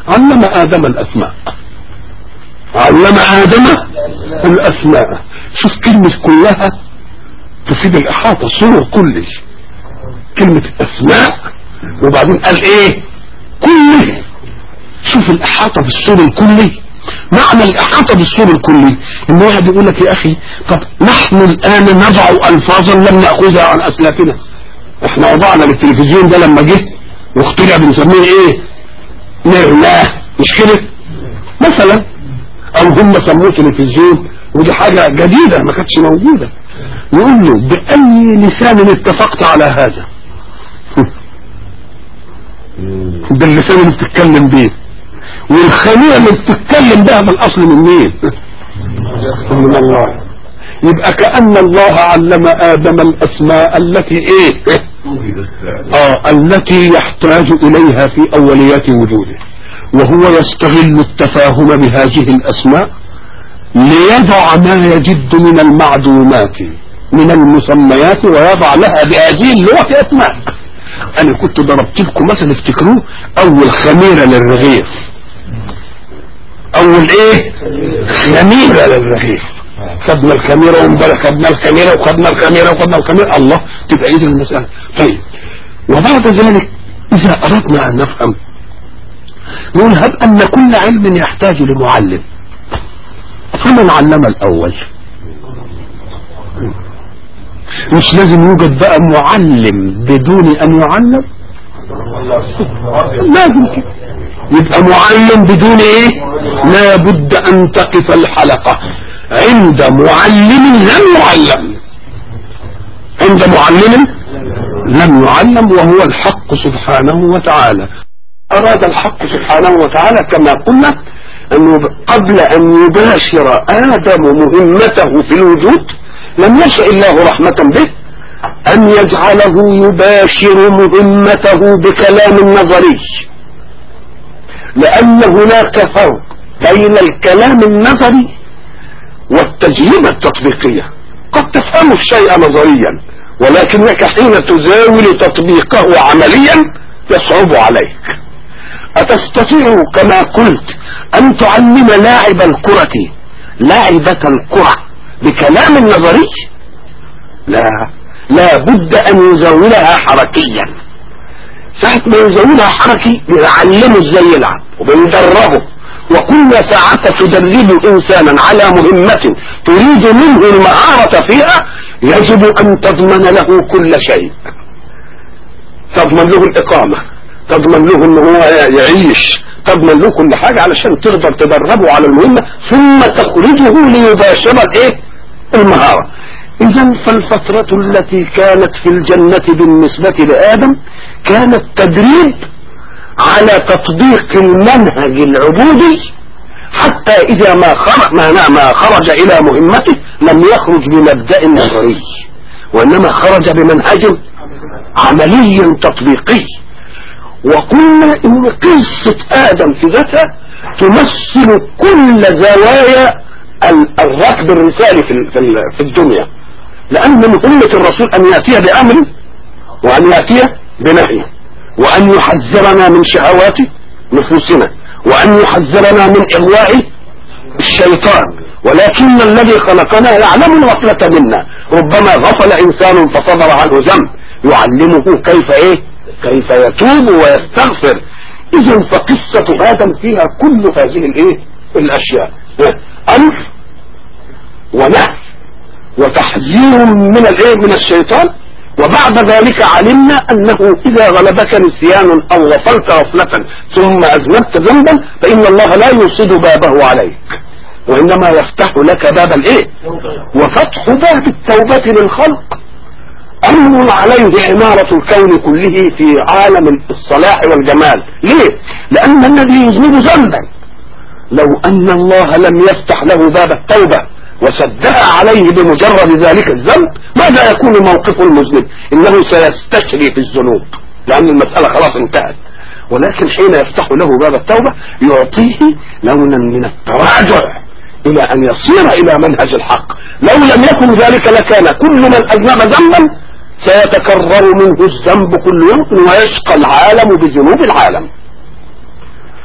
علم ادم الاسماء علم ادم الاسماء شوف كلمة كلها تفيد الاحاطة صور كلي كلمة اسماء وبعدين قال ايه كله شوف الاحاطة بالصور الكلي معنى الاحاطة بالصور الكلي ان واحد يقول لك يا اخي طب نحن الان نضع الفاظا لم ناخذها عن اسلافنا احنا وضعنا للتلفزيون ده لما جه واخترع بنسميه ايه مرناه مش كده مثلا او هم سموه تلفزيون ودي حاجة جديدة ما كانتش موجودة يقول له بأي لسان اتفقت على هذا ده اللسان اللي بتتكلم بيه والخلية اللي بتتكلم بها من الأصل من مين من الله يبقى كأن الله علم آدم الأسماء التي إيه آه التي يحتاج إليها في أوليات وجوده وهو يستغل التفاهم بهذه الأسماء ليضع ما يجد من المعدومات من المسميات ويضع لها بهذه اللغة أسماء أنا كنت ضربت لكم مثلا افتكروه أول خميرة للرغيف أول إيه خميرة للرغيف خدنا الخميرة وامبارح خدنا الخميرة وخدنا الخميرة وخدنا الخميرة الله تبقى إيه المسألة طيب وبعد ذلك إذا أردنا أن نفهم نقول هب أن كل علم يحتاج لمعلم فمن علم الأول مش لازم يوجد بقى معلم بدون أن يعلم لازم كده يبقى معلم بدون ايه لا بد ان تقف الحلقة عند معلم لم يعلم عند معلم لم يعلم وهو الحق سبحانه وتعالى اراد الحق سبحانه وتعالى كما قلنا انه قبل ان يباشر ادم مهمته في الوجود لم يشاء الله رحمة به ان يجعله يباشر مهمته بكلام نظري لان هناك فرق بين الكلام النظري والتجربة التطبيقية قد تفهم الشيء نظريا ولكنك حين تزاول تطبيقه عمليا يصعب عليك أتستطيع كما قلت أن تعلم لاعب الكرة لاعبة الكرة بكلام نظري لا لا بد أن يزولها حركيا ساعة ما يزولها حركي بيعلمه ازاي يلعب وبندربه وكل ساعة تدرب إنسانا على مهمة تريد منه المهارة فيها يجب أن تضمن له كل شيء تضمن له الإقامة تضمن له أنه هو يعيش تضمن له كل حاجة علشان تقدر تدربه على المهمة ثم تخرجه ليباشر الايه المهارة اذا فالفترة التي كانت في الجنة بالنسبة لآدم كانت تدريب على تطبيق المنهج العبودي حتى اذا ما خرج, ما, ما خرج الى مهمته لم يخرج بمبدأ نظري وانما خرج بمنهج عملي تطبيقي وقلنا ان قصة ادم في ذاتها تمثل كل زوايا الركب الرسالي في, في الدنيا لان مهمة الرسول ان يأتي بامر وان يأتي بنهي وان يحذرنا من شهوات نفوسنا وان يحذرنا من اغواء الشيطان ولكن الذي خلقنا يعلم الغفلة منا ربما غفل انسان فصبر عنه ذنب يعلمه كيف ايه كيف يتوب ويستغفر اذا فقصة ادم فيها كل هذه الايه الاشياء امر ونهي وتحذير من الايه من الشيطان وبعد ذلك علمنا انه اذا غلبك نسيان او غفلت غفلة ثم اذنبت ذنبا فان الله لا يوصد بابه عليك وانما يفتح لك باب الايه وفتح باب التوبة للخلق امر عليه عمارة الكون كله في عالم الصلاح والجمال ليه لان الذي يذنب ذنبا لو ان الله لم يفتح له باب التوبة وسدها عليه بمجرد ذلك الذنب ماذا يكون موقف المذنب انه سيستشري في الذنوب لان المسألة خلاص انتهت ولكن حين يفتح له باب التوبة يعطيه لونا من التراجع الى ان يصير الى منهج الحق لو لم يكن ذلك لكان كل من اذنب ذنبا سيتكرر منه الذنب كل يوم ويشقى العالم بذنوب العالم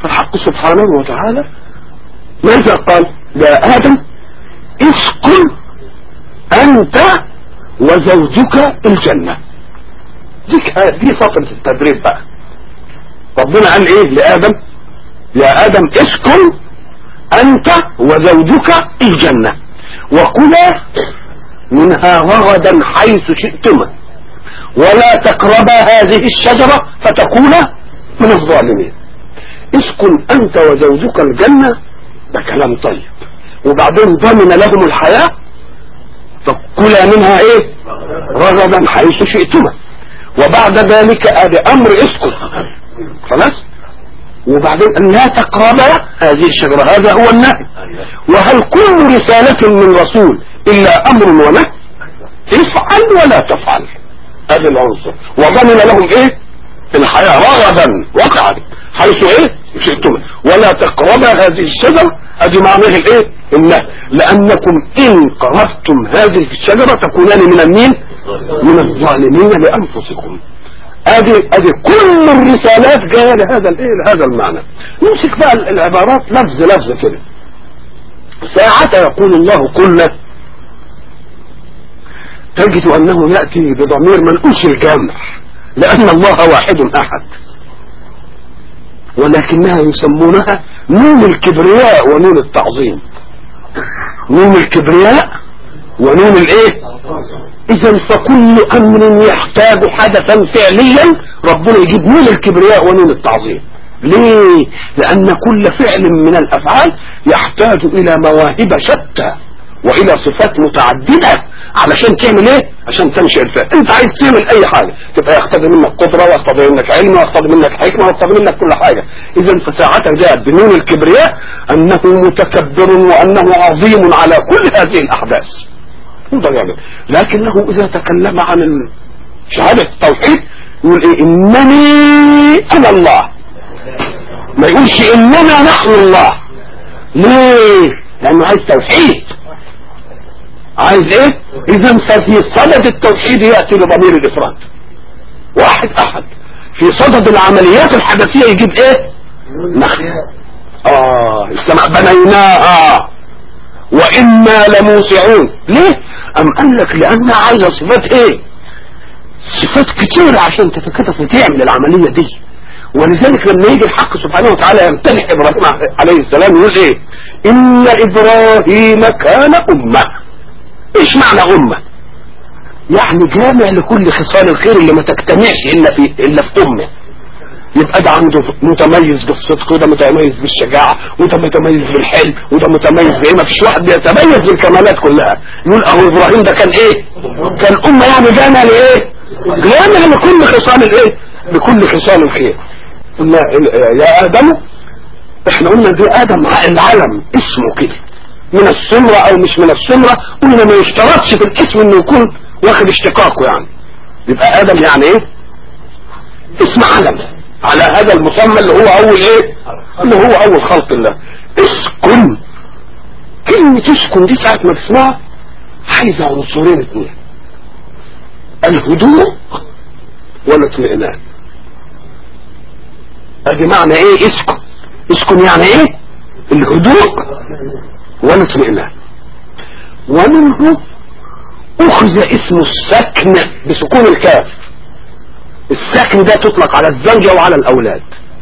فالحق سبحانه وتعالى ماذا قال يا آدم اسكن أنت وزوجك الجنة دي دي فترة التدريب بقى ربنا قال ايه لآدم يا آدم اسكن أنت وزوجك الجنة وكلا منها رغدا حيث شئتما ولا تقربا هذه الشجرة فتكونا من الظالمين اسكن أنت وزوجك الجنة ده كلام طيب وبعدين ضمن لهم الحياة فكلا منها ايه رغدا حيث شئتما وبعد ذلك ادي امر اسكت خلاص وبعدين ان لا تقربا هذه الشجرة هذا هو النهي وهل كل رسالة من رسول الا امر ونهي افعل ولا تفعل هذا العنصر وضمن لهم ايه الحياة رغدا وقعا حيث ايه شئتم ولا تقربا هذه الشجرة ادي معناها الايه النهي لانكم ان قربتم هذه الشجرة تكونان من المين من الظالمين لانفسكم ادي ادي كل الرسالات جايه لهذا الايه لهذا المعنى نمسك بقى العبارات لفظ لفظ كده ساعة يقول الله كل تجد انه ياتي بضمير منقوش الجمع لان الله واحد احد ولكنها يسمونها نون الكبرياء ونون التعظيم نون الكبرياء ونون الايه اذا فكل امر يحتاج حدثا فعليا ربنا يجيب نون الكبرياء ونون التعظيم ليه لان كل فعل من الافعال يحتاج الى مواهب شتى والى صفات متعددة علشان تعمل ايه عشان تنشئ الفعل انت عايز تعمل اي حاجة تبقى يقتضي منك قدرة ويقتضي منك علم ويقتضي منك حكمة ويقتضي منك كل حاجة اذا فساعتها جاءت بنون الكبرياء انه متكبر وانه عظيم على كل هذه الاحداث يقدر يعمل لكنه اذا تكلم عن شهادة التوحيد يقول ايه انني انا الله ما يقولش اننا نحن الله ليه لانه عايز توحيد عايز ايه اذا ففي صدد التوحيد يأتي بضمير الافراد واحد احد في صدد العمليات الحدثية يجيب ايه نحن اه السماء بنيناها وانا لموسعون ليه ام قال لك لانها عايزه صفات ايه صفات كتير عشان تتكتف وتعمل العملية دي ولذلك لما يجي الحق سبحانه وتعالى يمتلح ابراهيم عليه السلام يقول ايه ان ابراهيم كان امه ايش معنى امة يعني جامع لكل خصال الخير اللي ما تجتمعش الا في الا في امه يبقى ده عنده متميز بالصدق وده متميز بالشجاعة وده متميز بالحلم وده متميز بايه ما فيش واحد بيتميز بالكمالات كلها يقول اهو ابراهيم ده كان ايه كان امة يعني جامع لايه جامع لكل خصال الايه لكل خصال الخير قلنا يا ادم احنا قلنا دي ادم العلم اسمه كده من السمرة او مش من السمرة قلنا ما يشترطش في الاسم انه يكون واخد اشتقاقه يعني يبقى ادم يعني ايه اسم علم على هذا المسمى اللي هو اول ايه اللي هو اول خلق الله اسكن كلمة اسكن دي ساعة ما تسمعها عايزة عنصرين اتنين الهدوء والاطمئنان ادي معنى ايه اسكن اسكن يعني ايه الهدوء والاطمئنان ومنه اخذ اسم السكن بسكون الكاف السكن ده تطلق على الزوجة وعلى الاولاد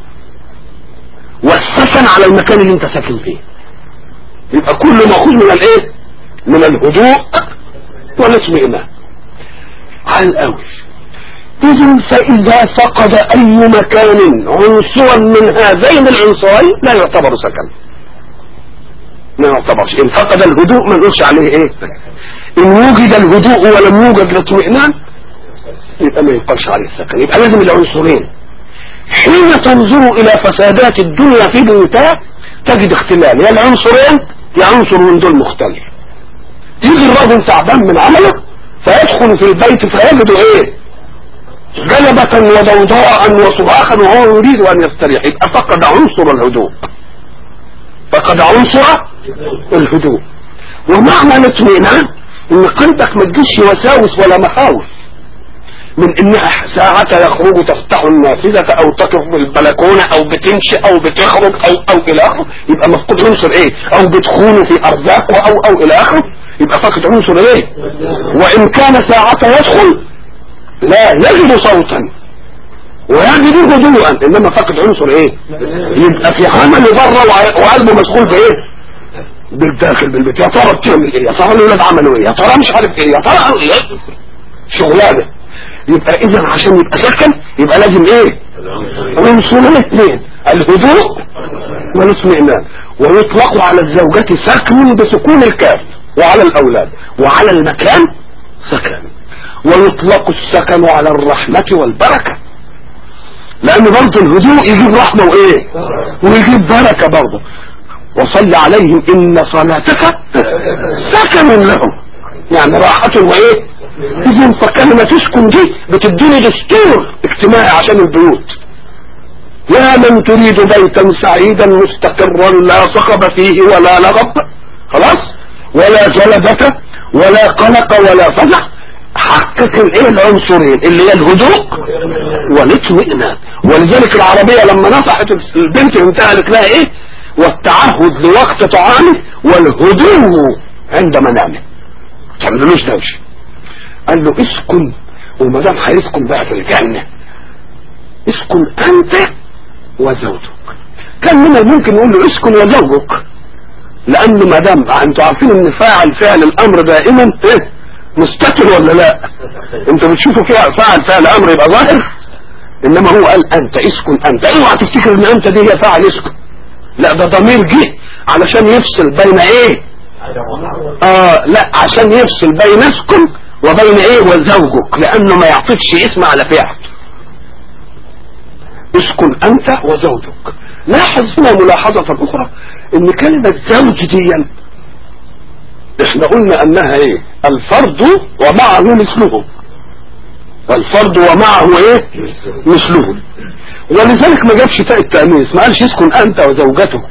والسكن على المكان اللي انت ساكن فيه يبقى كل مأخوذ من الايه من الهدوء والاطمئنان على الاول اذا فاذا فقد اي مكان عنصرا من هذين العنصرين لا يعتبر سكن ما يعتبرش ان فقد الهدوء ما نقولش عليه ايه ان وجد الهدوء ولم يوجد الاطمئنان يبقى ما يقالش عليه السكن يبقى لازم العنصرين حين تنظر الى فسادات الدنيا في بيوتها تجد اختلال يا العنصرين يا عنصر من دول مختل يجي الراجل تعبان من عمله فيدخل في البيت فيجد ايه جلبة وضوضاء وصراخا وهو يريد ان يستريح يبقى فقد عنصر الهدوء فقد عنصر الهدوء ومعنى الاطمئنان ان قلبك ما تجيش وساوس ولا مخاوف من انها ساعة يخرج تفتح النافذة او تقف بالبلكونة او بتمشي او بتخرج او او الى اخره يبقى مفقود عنصر ايه او بتخون في ارزاقه او او الى اخره يبقى فقد عنصر ايه وان كان ساعة يدخل لا يجد صوتا ويجد هدوءا انما فقد عنصر ايه يبقى في عمل بره وقلبه مشغول بايه بالداخل بالبيت يا ترى بتعمل ايه يا ترى الولاد عملوا ايه يا ترى مش عارف ايه يا ترى إيه؟ شغلانه يبقى اذا عشان يبقى سكن يبقى لازم ايه عنصرين اثنين الهدوء والاطمئنان ويطلق على الزوجة سكن بسكون الكاف وعلى الاولاد وعلى المكان سكن ويطلق السكن على الرحمة والبركة لان برضه الهدوء يجيب رحمة وايه ويجيب بركة برضه وصل عليهم ان صلاتك سكن لهم يعني راحة وايه اذا فكلمة تسكن دي بتديني دستور اجتماعي عشان البيوت يا من تريد بيتا سعيدا مستقرا لا صخب فيه ولا لغب خلاص ولا جلبة ولا قلق ولا فزع حقق الايه العنصرين اللي هي الهدوء والاطمئنان ولذلك العربية لما نصحت البنت بنتها قالت لها ايه والتعهد لوقت طعامه والهدوء عند منامه تعملوش دوشه قال له اسكن وما دام هيسكن بقى في الجنه اسكن انت وزوجك كان من الممكن يقول له اسكن وزوجك لان ما دام انتوا عارفين ان فاعل فعل الامر دائما ايه مستتر ولا لا انتوا بتشوفوا فيها فاعل فعل امر يبقى ظاهر انما هو قال انت اسكن انت اوعى تفتكر ان انت دي هي فاعل اسكن لا ده ضمير جه علشان يفصل بين ايه اه لا عشان يفصل بين اسكن وبين ايه وزوجك لانه ما يعطيكش اسم على فعل اسكن انت وزوجك لاحظ هنا ملاحظة اخرى ان كلمة زوج دي احنا قلنا انها ايه الفرد ومعه مثله الفرد ومعه ايه مثله ولذلك ما جابش تاء التأنيث ما قالش اسكن انت وزوجتك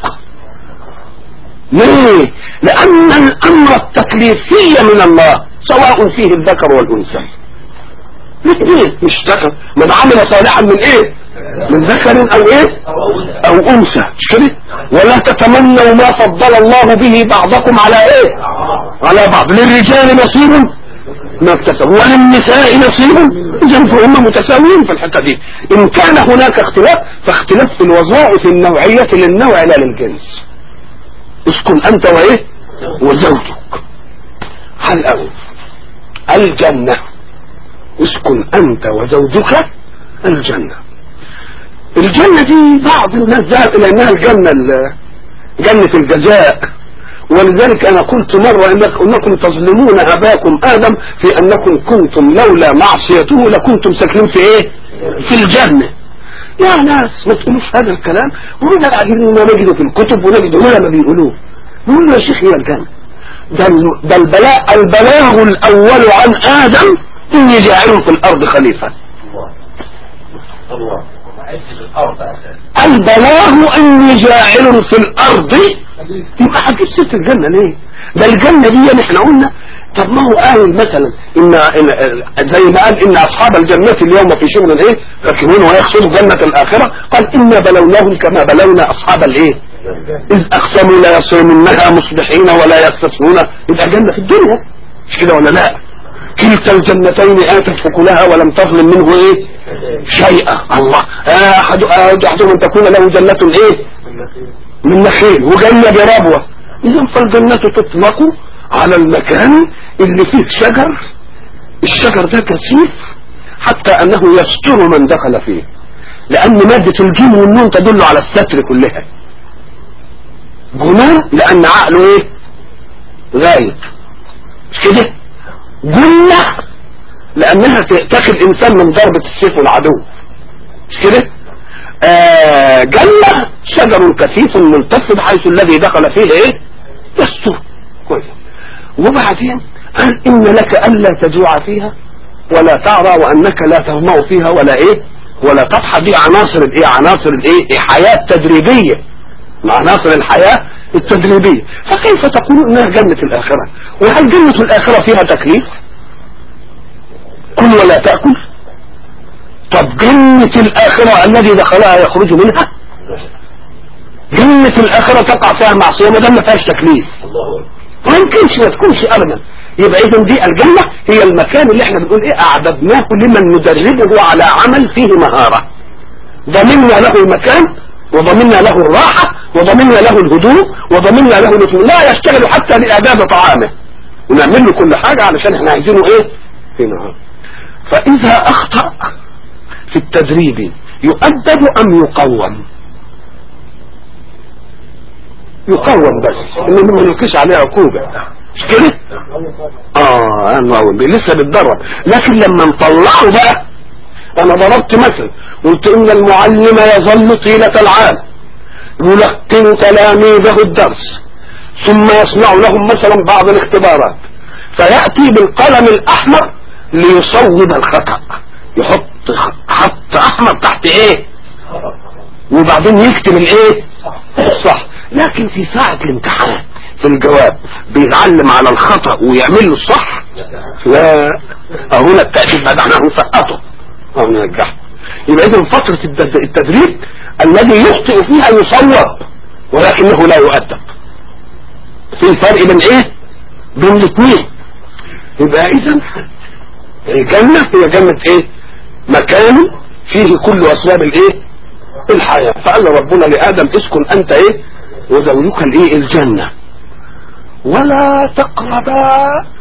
ليه لان الامر التكليفي من الله سواء فيه الذكر والانثى الاثنين مش ذكر من عمل صالحا من ايه من ذكر او ايه او انثى مش كده ولا تتمنوا ما فضل الله به بعضكم على ايه على بعض للرجال نصيب ما اكتسبوا وللنساء نصيب اذا فهم متساويين في الحته دي ان كان هناك اختلاف فاختلاف في الوظائف النوعيه للنوع لا للجنس اسكن انت وايه وزوجك هل أول الجنة اسكن انت وزوجك الجنة الجنة دي بعض الناس ذهب الى انها الجنة جنة الجزاء ولذلك انا قلت مرة إنك انكم تظلمون اباكم ادم في انكم كنتم لولا معصيته لكنتم ساكنين في ايه في الجنة يا ناس ما تقولوش هذا الكلام ومن العجيب ما نجده في الكتب ونجده هنا ما بيقولوه نقول له يا شيخ هي الجنة ده ده البلاء البلاغ الاول عن ادم اني جاعل في الارض خليفة الله الله البلاغ اني جاعل في الارض يبقى هتجيب سيره الجنه ليه ده الجنه دي احنا قلنا طب ما هو قال مثلا ان إن- زي ما قال ان اصحاب الجنه اليوم في شغل ايه فاكهون ويقصدوا جنه الاخره قال انا بلوناهم كما بلونا اصحاب الايه اذ اقسموا لا يصومنها مصبحين ولا يستثنون يبقى جنه في الدنيا مش كده ولا لا كلتا الجنتين اتت فكلها ولم تظلم منه ايه شيئا الله آه، احد آه، احدهم ان تكون له جنة ايه من نخيل وجنة بربوة اذا فالجنة تطلق على المكان اللي فيه شجر الشجر ده كثيف حتى انه يستر من دخل فيه لان مادة الجيم والنون تدل على الستر كلها جنون لان عقله ايه غايب مش كده جنة لانها تتخذ انسان من ضربة السيف والعدو مش كده آه جنة شجر كثيف ملتف بحيث الذي دخل فيه ايه يستر كويس وبعدين قال ان لك الا تجوع فيها ولا تعرى وانك لا تظمأ فيها ولا ايه ولا تضحى دي عناصر الايه عناصر الايه حياة تدريبية مع عناصر الحياة التدريبية فكيف تقولون انها جنة الاخرة وهل جنة الاخرة فيها تكليف كل ولا تأكل طب جنة الآخرة الذي دخلها يخرج منها جنة الآخرة تقع فيها معصية ما دام ما فيهاش تكليف الله أكبر ما يمكنش ما تكونش ابدا يبقى اذا دي الجنة هي المكان اللي احنا بنقول ايه اعددناه لمن ندربه على عمل فيه مهارة ضمننا له المكان وضمننا له الراحة وضمننا له الهدوء وضمننا له الاطمئنان لا يشتغل حتى لإعداد طعامه ونعمل له كل حاجة علشان احنا عايزينه ايه في نهار فاذا اخطأ في التدريب يؤدب ام يقوم يقوم بس انه ما يلقيش عليه عقوبة مش كده اه انا اول لسه بتدرب لكن لما نطلعه بقى انا ضربت مثل قلت ان المعلم يظل طيلة العام يلقن تلاميذه الدرس ثم يصنع لهم مثلا بعض الاختبارات فيأتي بالقلم الاحمر ليصوب الخطأ يحط خط احمر تحت ايه وبعدين يكتب الايه الصح لكن في ساعة الامتحان في الجواب بيتعلم على الخطأ ويعمل له الصح لا هنا التأديب بعد عنه نسقطه او ننجحه يبقى اذا فترة التد- التدريب الذي يخطئ فيها يصوب ولكنه لا يؤدب في فرق بين ايه بين الاثنين يبقى اذا الجنة هي جنة ايه مكان فيه كل اسباب الايه الحياة فقال ربنا لآدم اسكن انت ايه وزوجك الايه الجنة ولا تقربا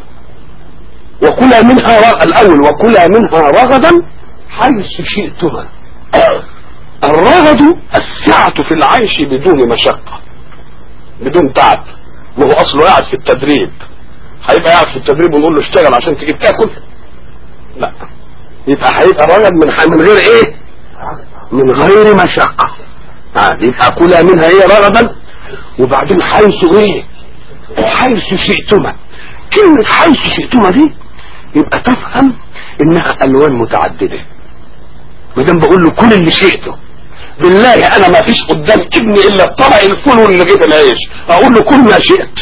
وكلا منها رغ... الاول وكلا منها رغدا حيث شئتما الرغد السعة في العيش بدون مشقة بدون تعب وهو اصله قاعد في التدريب هيبقى قاعد في التدريب ونقول له اشتغل عشان تجيب تاكل لا يبقى هيبقى رغد من ح- من غير ايه من غير مشقة آه، يبقى كلا منها ايه رغدا وبعدين حيث ايه حيث شئتما كلمة حيث شئتما دي يبقى تفهم انها الوان متعددة ما دام بقول له كل اللي شئته بالله انا ما فيش قدام ابني الا الطبق الفول واللي جيت العيش اقول له كل ما شئت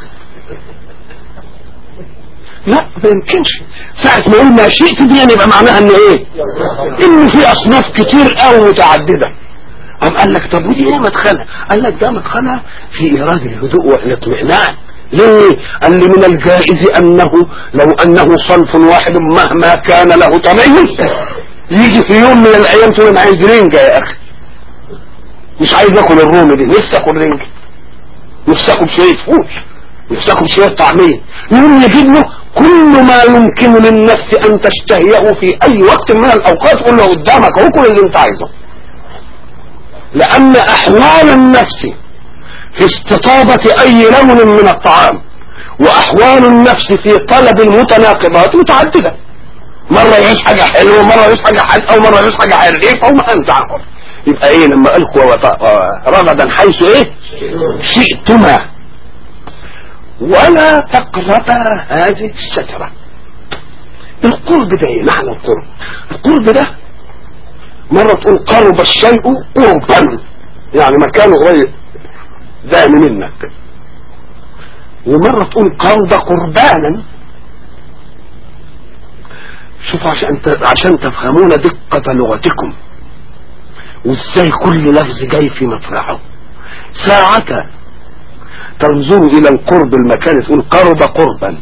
لا ما يمكنش ساعة ما اقول ما شئت دي يعني يبقى معناها ان ايه ان في اصناف كتير قوي متعددة قام قال لك طب ودي ايه مدخلها قال لك ده مدخلها في ايراد الهدوء والاطمئنان ليه قال لي من الجائز انه لو انه صنف واحد مهما كان له تميز يجي في يوم من الايام تقول انا عايز رنجة يا اخي مش عايز اكل الرومي دي نفسي اكل رنجة نفسي اكل شوية فول نفسي اكل شوية طعمية يقوم يجيب له كل ما يمكن للنفس ان تشتهيه في اي وقت من الاوقات قول له قدامك اهو كل اللي انت عايزه لان احوال النفس في استطابة اي لون من الطعام واحوال النفس في طلب المتناقضات متعددة مرة يعيش حاجة حلوة مرة يعيش حاجة حلوة مرة يعيش حاجة حريفة وما انت عارف يبقى ايه لما القوا رغدا حيث ايه شئتما ولا تقربا هذه الشجرة القرب ده ايه معنى القرب القرب ده مرة تقول قرب الشيء قربا يعني مكانه قريب دائم منك ومرة تقول قرب قربانا شوفوا عشان عشان تفهمون دقة لغتكم وازاي كل لفظ جاي في مطرحه ساعة تنظر الى القرب المكان تقول قرب قربا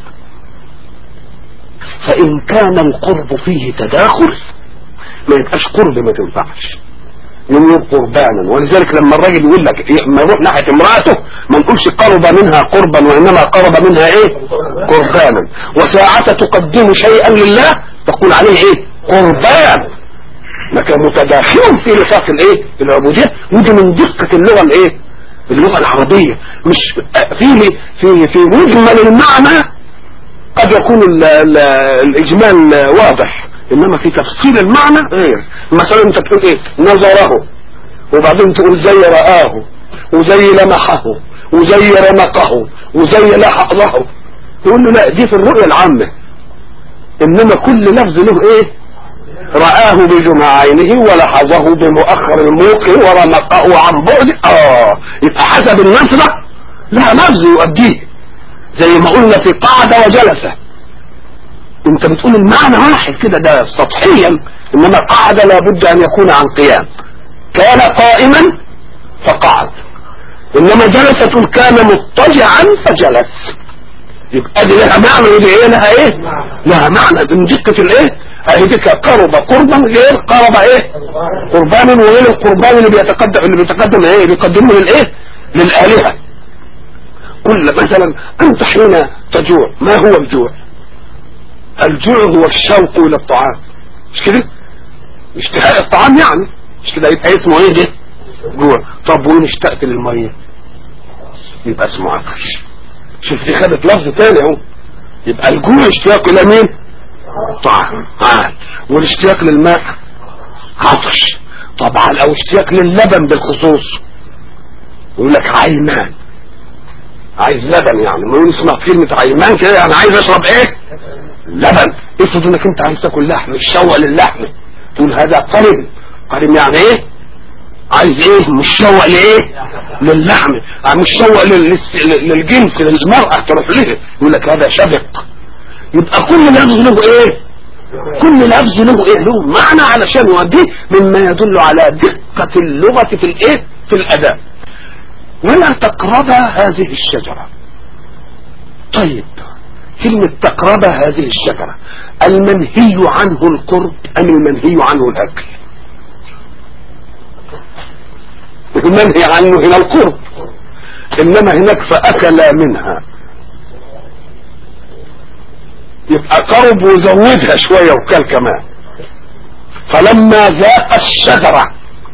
فان كان القرب فيه تداخل ما يبقاش قرب ما تنفعش يقول قربانا ولذلك لما الراجل يقول لك ما يروح ناحيه امراته ما نقولش قرب منها قربا وانما قرب منها ايه قربانا وساعة تقدم شيئا لله تقول عليه ايه قربان لكن متداخل في نطاق الايه العبوديه ودي من دقه اللغه الايه اللغه العربيه مش في في في مجمل المعنى قد يكون ال ال الاجمال واضح انما في تفصيل المعنى غير مثلا انت تقول ايه نظره وبعدين تقول زي رآه وزي لمحه وزي رمقه وزي لحظه تقول له لا دي في الرؤية العامة انما كل لفظ له ايه رآه بجمع عينه ولحظه بمؤخر الموقع ورمقه عن بعد اه يبقى حسب النصرة لها لفظ يؤديه زي ما قلنا في قعد وجلسه انت بتقول المعنى واحد كده ده سطحيا انما قعد لابد ان يكون عن قيام كان قائما فقعد انما جلس تقول كان مضطجعا فجلس يبقى دي لها معنى ودي ايه لها ايه لها معنى من دقة الايه اهي دي قرب قربا غير قرب ايه قربان وغير القربان اللي بيتقدم اللي بيتقدم ايه بيقدمه للايه للآلهة كل مثلا انت حين تجوع ما هو الجوع الجوع هو الشوق الى الطعام مش كده اشتهاء الطعام يعني مش كده يبقى اسمه ايه ده جوع طب وين اشتقت للميه يبقى اسمه عطش شوف دي خدت لفظ تاني اهو يبقى الجوع اشتياق الى مين طعام عاد والاشتياق للماء عطش طبعا او اشتياق للبن بالخصوص يقول لك عيمان عايز لبن يعني ما يقول اسمع كلمة عيمان كده يعني عايز اشرب ايه لبن افرض انك انت عايز تاكل لحم تشوق للحم تقول هذا قرم قرم يعني ايه عايز ايه مشوق لايه للحم مشوق للجنس للمرأة تروح له يقول لك هذا شبق يبقى كل لفظ له ايه كل لفظ له ايه له معنى علشان يوديه مما يدل على دقة اللغة في الايه في الاداء ولا تقرب هذه الشجرة طيب كلمة تقرب هذه الشجرة المنهي عنه القرب ام المنهي عنه الاكل المنهي عنه هنا القرب انما هناك فاكلا منها يبقى قرب وزودها شوية وكل كمان فلما ذاق الشجرة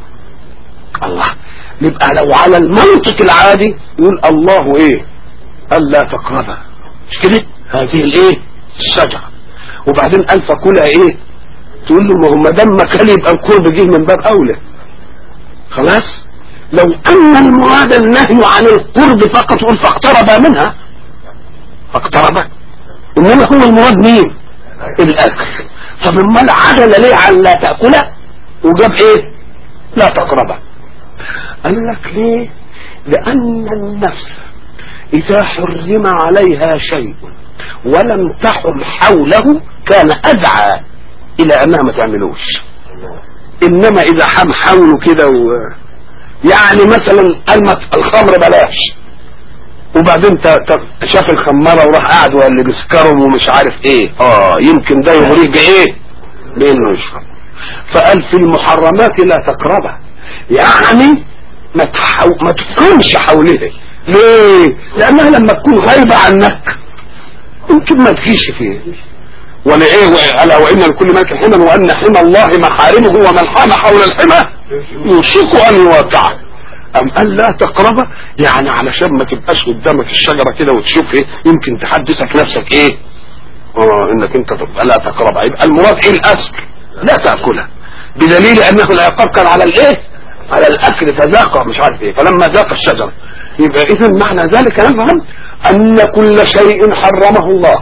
الله يبقى لو على المنطق العادي يقول الله ايه قال لا تقربها مش كده هذه الايه الشجرة وبعدين قال فكلها ايه تقول له ما هو ما دام كان يبقى القرب جه من باب اولى خلاص لو ان المراد النهي عن القرب فقط تقول فاقترب منها فاقترب انما هو المراد مين الاكل طب امال عدل ليه عن لا تاكله وجاب ايه لا تقربه قال لك ليه لان النفس اذا حرم عليها شيء ولم تحم حوله كان ادعى الى انها ما تعملوش انما اذا حم حوله كده و... يعني مثلا المت الخمر بلاش وبعدين شاف الخمارة وراح قاعد وقال لي بيسكرهم ومش عارف ايه اه يمكن ده يغريه بايه بانه يشرب فقال في المحرمات لا تقربها يعني ما تحو... ما تكونش حوله ليه لانها لما تكون غايبة عنك يمكن ما تجيش فيه ولا ايه الا وان لكل ملك حما وان حمى الله محارمه ومن حام حول الحمى يوشك ان يواقعه ام قال لا تقربه يعني علشان ما تبقاش قدامك الشجرة كده وتشوف ايه يمكن تحدثك نفسك ايه اه انك انت تبقى لا تقربها يبقى المراد ايه الاصل لا تأكلها بدليل انه العقاب كان على الايه على الاكل فذاق مش عارف ايه فلما ذاق الشجرة يبقى اذا معنى ذلك نفهم ان كل شيء حرمه الله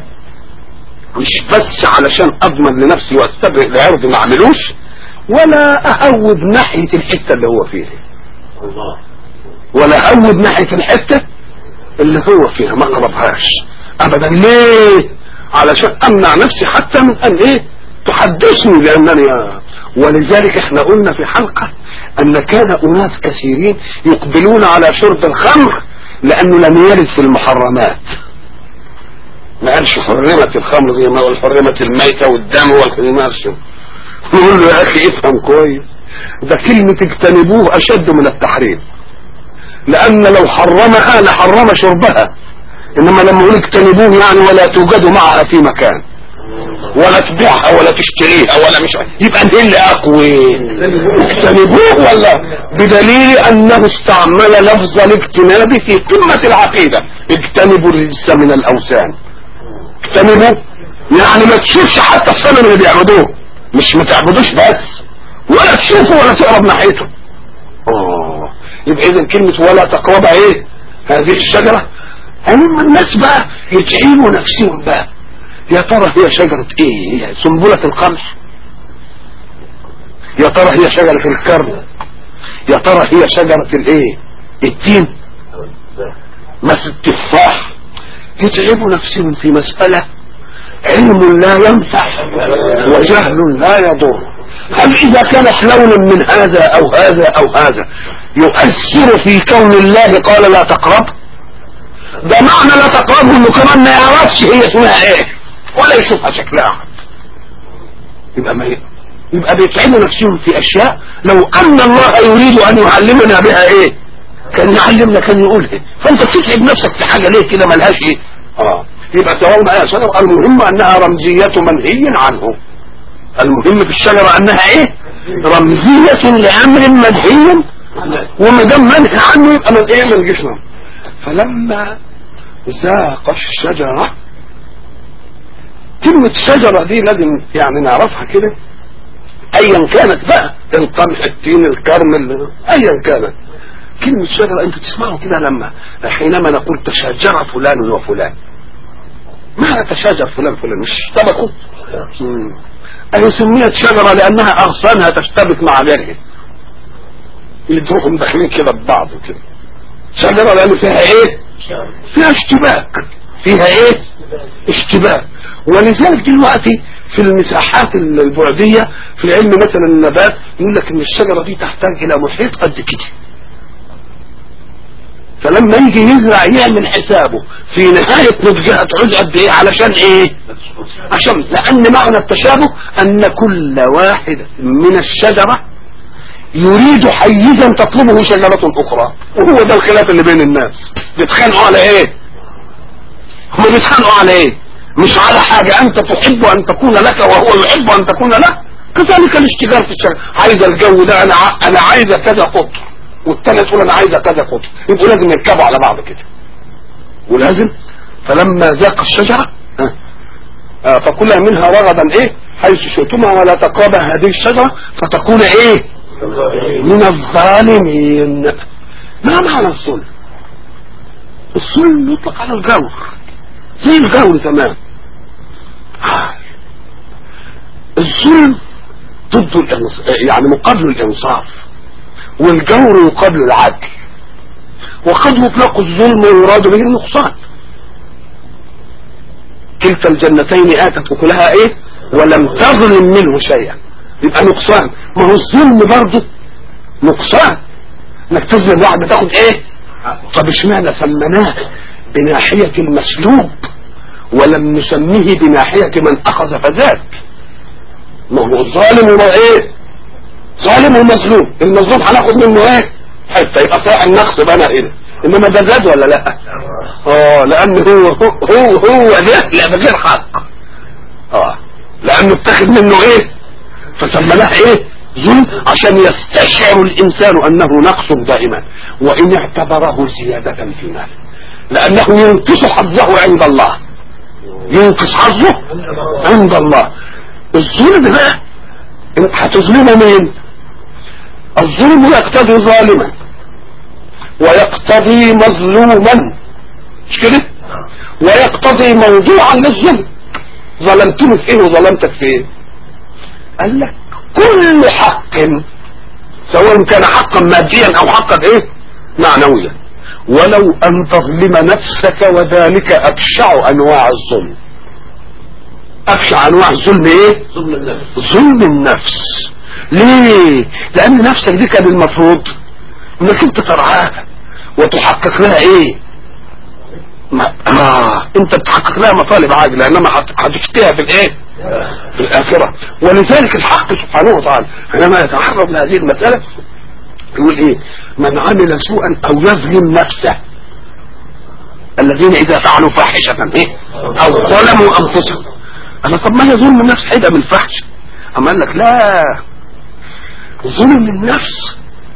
مش بس علشان اضمن لنفسي واستبرئ لعرض ما اعملوش ولا اهوب ناحية الحتة اللي هو فيها الله ولا اهوب ناحية الحتة اللي هو فيها ما اقربهاش ابدا ليه علشان امنع نفسي حتى من ان ايه تحدثني لانني ولذلك احنا قلنا في حلقة ان كان اناس كثيرين يقبلون على شرب الخمر لانه لم يرد في المحرمات ما قالش حرمت الخمر زي ما قال حرمت الميتة والدم والخمار نقول له يا اخي افهم كويس ده كلمة اجتنبوه اشد من التحريم لان لو حرمها لحرم شربها انما لما يقول اجتنبوه يعني ولا توجد معها في مكان ولا تبيعها ولا تشتريها ولا مش عارف. يبقى انت اللي اقوى اجتنبوه ولا بدليل انه استعمل لفظ الاجتناب في قمة العقيدة اجتنبوا الرجس من الاوثان اجتنبوا يعني ما تشوفش حتى الصنم اللي بيعبدوه مش ما تعبدوش بس ولا تشوفه ولا تقرب ناحيته اه يبقى اذا كلمة ولا تقرب ايه هذه الشجرة هم الناس بقى يتعبوا نفسهم بقى يا ترى هي شجرة ايه هي سنبلة القمح يا ترى هي شجرة الكرم يا ترى هي شجرة الايه التين مثل التفاح يتعبوا نفسهم في مسألة علم لا ينفع وجهل لا يضر هل اذا كانت لون من هذا او هذا او هذا يؤثر في كون الله قال لا تقرب ده معنى لا تقربه انه كمان ما يعرفش هي اسمها ايه ولا يشوفها شكلها يبقى ما يبقى بيتعبوا نفسهم في اشياء لو ان الله يريد ان يعلمنا بها ايه كان يعلمنا كان يقول ايه فانت بتتعب نفسك في حاجه ليه كده ملهاش ايه اه يبقى سواء ايه شجره المهم انها رمزيه منهي عنه المهم في الشجره انها ايه رمزيه لامر منهي وما دام منهي عنه يبقى من ايه من جسمه فلما ذاق الشجره كلمة شجرة دي لازم يعني نعرفها كده ايا كانت بقى القمح التين الكرم ال- ايا كانت كلمة شجرة انتوا تسمعوا كده لما حينما نقول تشاجر فلان وفلان ما تشاجر فلان فلان مش اشتبكوا مم. اهي سميت شجرة لانها اغصانها تشتبك مع غيرها يدروهم داخلين كده ببعض كده شجرة لان فيها ايه فيها اشتباك فيها ايه اشتباك ولذلك دلوقتي في المساحات البعدية في علم مثلا النبات يقول لك ان الشجرة دي تحتاج الى محيط قد كده فلما يجي يزرع يعمل حسابه في نهاية نضجها تعود قد ايه علشان ايه عشان لان معنى التشابه ان كل واحد من الشجرة يريد حيزا تطلبه شجرة اخرى وهو ده الخلاف اللي بين الناس بيتخانقوا على ايه هم بيتخانقوا على ايه مش على حاجة انت تحب ان تكون لك وهو يحب ان تكون له كذلك الاشتغال في الشجرة عايز الجو ده انا ع- انا عايزه كذا قطر والتاني تقول انا عايزه كذا قطر يبقوا لازم يركبوا على بعض كده ولازم فلما ذاق الشجرة ها، آه، فكلها منها رغدا ايه حيث شئتما ولا تقربا هذه الشجرة فتكون ايه من الظالمين ما معنى الظلم الظلم يطلق على الجور زي الجور تمام آه. الظلم ضد الإنص... يعني مقابل الانصاف والجور يقابل العدل وقد يطلق الظلم ويراد به النقصان كلتا الجنتين اتت اكلها ايه ولم تظلم منه شيئا يبقى نقصان ما هو الظلم برضه نقصان انك تظلم واحد بتاخد ايه طب اشمعنى سميناه بناحية المسلوب ولم نسميه بناحية من اخذ فزاد ما هو الظالم وما ايه ظالم ومظلوم المظلوم هناخد منه ايه حتى يبقى صحيح النقص بقى هنا انما ده زاد ولا لا اه لان هو هو هو ده لا بغير حق اه لانه اتخذ منه ايه فسمناه ايه ظلم عشان يستشعر الانسان انه نقص دائما وان اعتبره زيادة في ماله لانه ينقص حظه عند الله ينقص حظه عند الله الظلم بقى هتظلمه مين الظلم يقتضي ظالما ويقتضي مظلوما مش كده ويقتضي موضوعا للظلم ظلمتني في ايه وظلمتك في ايه قال لك كل حق سواء كان حقا ماديا او حقا ايه معنويا ولو ان تظلم نفسك وذلك ابشع انواع الظلم ابشع انواع الظلم ايه ظلم النفس ظلم النفس ليه لان نفسك دي كان المفروض انك انت ترعاها وتحقق لها ايه ما آه انت بتحقق لها مطالب عاجله انما هت- هتشتيها في الايه في الاخره ولذلك الحق سبحانه وتعالى حينما يتعرض لهذه المساله يقول ايه من عمل سوءا او يظلم نفسه الذين اذا فعلوا فاحشه ايه او ظلموا انفسهم انا طب ما هي ظلم النفس هيبقى من الفحش اما قال لك لا ظلم النفس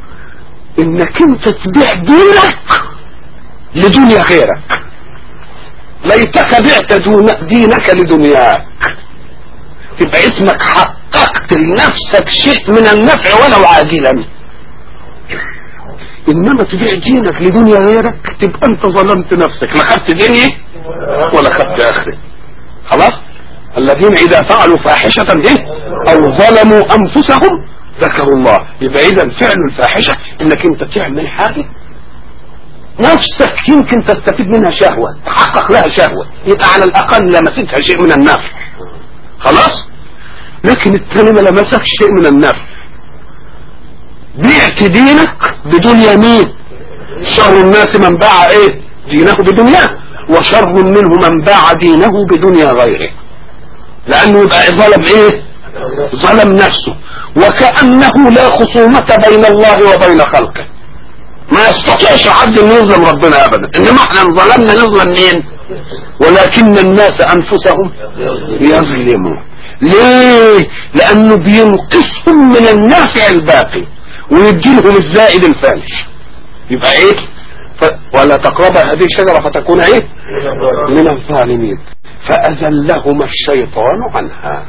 انك انت تبيع دينك لدنيا غيرك ليتك بعت دون دينك لدنياك تبقى اسمك حققت لنفسك شيء من النفع ولو عاجلا انما تبيع دينك لدنيا غيرك تبقى انت ظلمت نفسك لا خدت دنيا ولا خدت اخره خلاص الذين اذا فعلوا فاحشة ايه او ظلموا انفسهم ذكروا الله يبقى اذا فعل الفاحشة انك انت تعمل حاجة نفسك يمكن تستفيد منها شهوة تحقق لها شهوة يبقى على الاقل لمستها شيء من النفع خلاص لكن الثاني ما لمسك شيء من النفس بعت دينك بدون يمين شر الناس من باع ايه دينه بدنياه وشر منه من باع دينه بدنيا غيره لانه يبقى ظلم ايه ظلم نفسه وكأنه لا خصومة بين الله وبين خلقه ما يستطيعش حد انه يظلم ربنا ابدا انما احنا ظلمنا نظلم مين ولكن الناس انفسهم يظلمون ليه لانه بينقصهم من النافع الباقي ويديلهم الزائد الفالش يبقى ايه ف... ولا تقرب هذه الشجرة فتكون ايه من الظالمين فأزلهما الشيطان عنها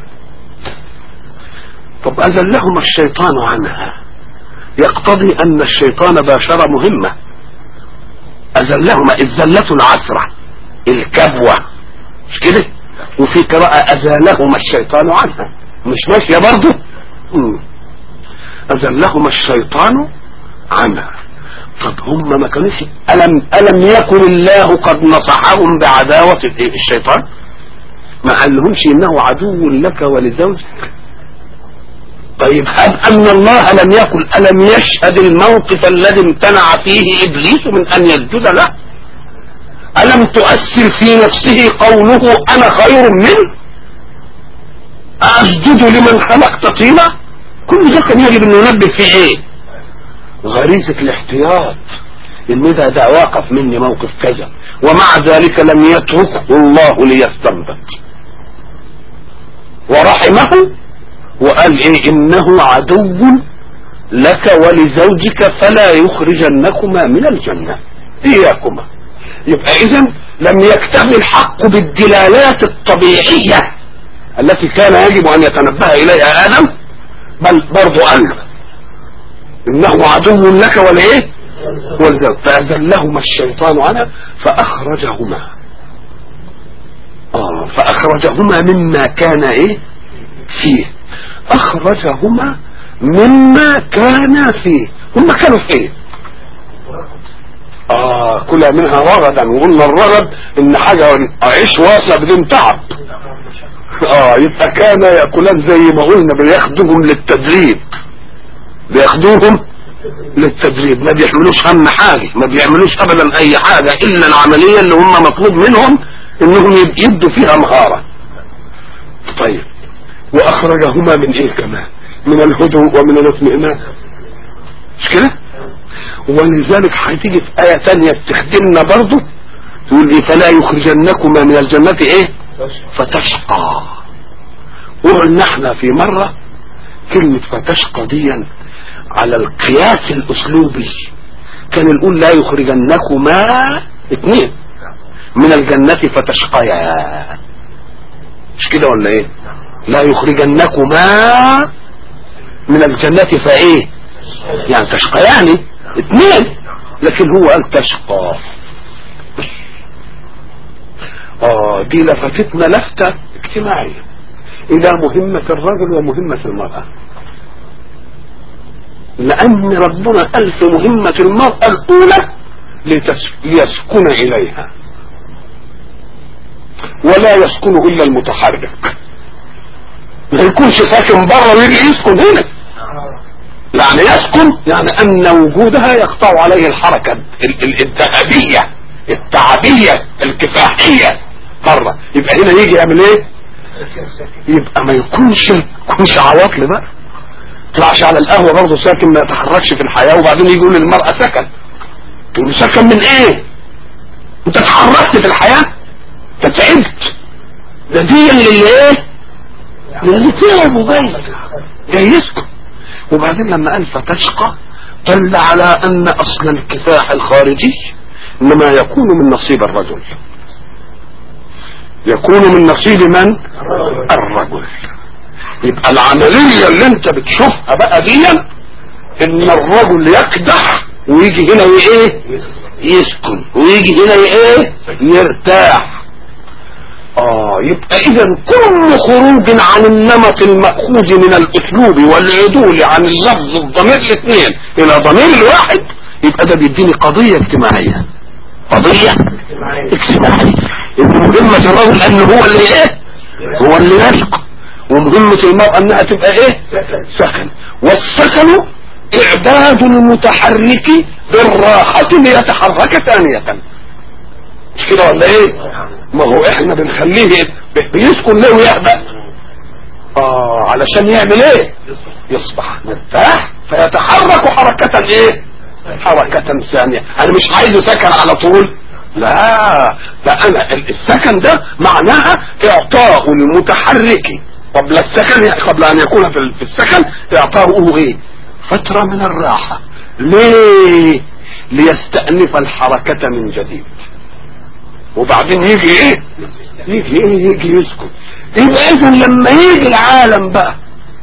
طب أزلهما الشيطان عنها يقتضي أن الشيطان باشر مهمة أزلهما الزلة العسرة الكبوة مش كده وفي قراءة أزالهما الشيطان عنها مش ماشية برضه مم. أزلهما الشيطان عنها طب هم ما كانوش ألم, ألم يكن الله قد نصحهم بعداوة الشيطان ما قالهمش إنه عدو لك ولزوجك طيب هب أن الله لم يكن ألم يشهد الموقف الذي امتنع فيه إبليس من أن يسجد له ألم تؤثر في نفسه قوله أنا خير منه أسجد لمن خلقت طينا كل ده كان يجب أن ينبه فيه إيه غريزة الاحتياط ان ده ده واقف مني موقف كذا ومع ذلك لم يتركه الله ليستنبط ورحمه وقال ايه انه عدو لك ولزوجك فلا يخرجنكما من الجنة اياكما يبقى اذا لم يكتفي الحق بالدلالات الطبيعية التي كان يجب ان يتنبه اليها ادم بل برضو قال انه عدو لك ولايه والزوج فأذلهما الشيطان عنها فأخرجهما آه فأخرجهما مما كان إيه فيه أخرجهما مما كان فيه هم كانوا فيه آه كلها منها رغدا وقلنا الرغد إن حاجة عيش واسع بدون تعب آه يبقى كان يأكلان زي ما قلنا بياخدوهم للتدريب بياخدوهم للتدريب ما بيحملوش هم حاجة ما بيعملوش ابدا اي حاجة الا العملية اللي هم مطلوب منهم انهم يبدوا فيها مهارة طيب واخرجهما من ايه كمان من الهدوء ومن الاطمئنان مش كده ولذلك هتيجي في آية تانية بتخدمنا برضو تقول ايه فلا يخرجنكما من الجنة ايه فتشقى وقلنا احنا في مرة كلمة فتشقى ديا على القياس الاسلوبي كان يقول لا يخرجنكما اثنين من الجنة فتشقيا مش كده ولا ايه لا يخرجنكما من الجنة فايه يعني تشقيان اثنين لكن هو قال تشقى اه دي لفتتنا لفتة اجتماعية الى مهمة الرجل ومهمة المرأة لأن ربنا قال في مهمة المرأة الأولى ليسكن إليها ولا يسكن إلا المتحرك ما يكونش ساكن بره ويجي يسكن هنا يعني يسكن يعني أن وجودها يقطع عليه الحركة الذهبية التعبية الكفاحية بره يبقى هنا يجي يعمل ايه يبقى ما يكونش يكونش عواطل بقى طلعش على القهوة برضه ساكن ما يتحركش في الحياة وبعدين يجي يقول للمرأة سكن تقول سكن من ايه انت اتحركت في الحياة انت تعبت ده دي اللي ايه اللي تعب وجاي جاي يسكن وبعدين لما قال فتشقى دل على ان اصل الكفاح الخارجي انما يكون من نصيب الرجل يكون من نصيب من الرجل يبقى العملية اللي انت بتشوفها بقى دي ان الرجل يكدح ويجي هنا ايه يسكن ويجي هنا ايه يرتاح اه يبقى اذا كل خروج عن النمط المأخوذ من الاسلوب والعدول عن اللفظ الضمير الاثنين الى ضمير الواحد يبقى ده بيديني قضية اجتماعية قضية اجتماعية المهمة الرجل ان هو اللي ايه هو اللي يلقى ومهمة المرأة انها تبقى ايه سكن والسكن اعداد المتحرك بالراحة ليتحرك ثانية مش كده ولا ايه ما هو احنا بنخليه ب- بيسكن ليه ويهبأ اه علشان يعمل ايه يصبح مرتاح فيتحرك حركة ايه حركة ثانية انا مش عايزه سكن على طول لا ده انا ال- السكن ده معناها اعطاء المتحرك قبل السكن قبل ان يكون في ال- في السكن اعطاؤه ايه فترة من الراحة ليه ليستأنف الحركة من جديد وبعدين يجي ايه يجي ايه يجي يسكت يبقى اذا لما يجي العالم بقى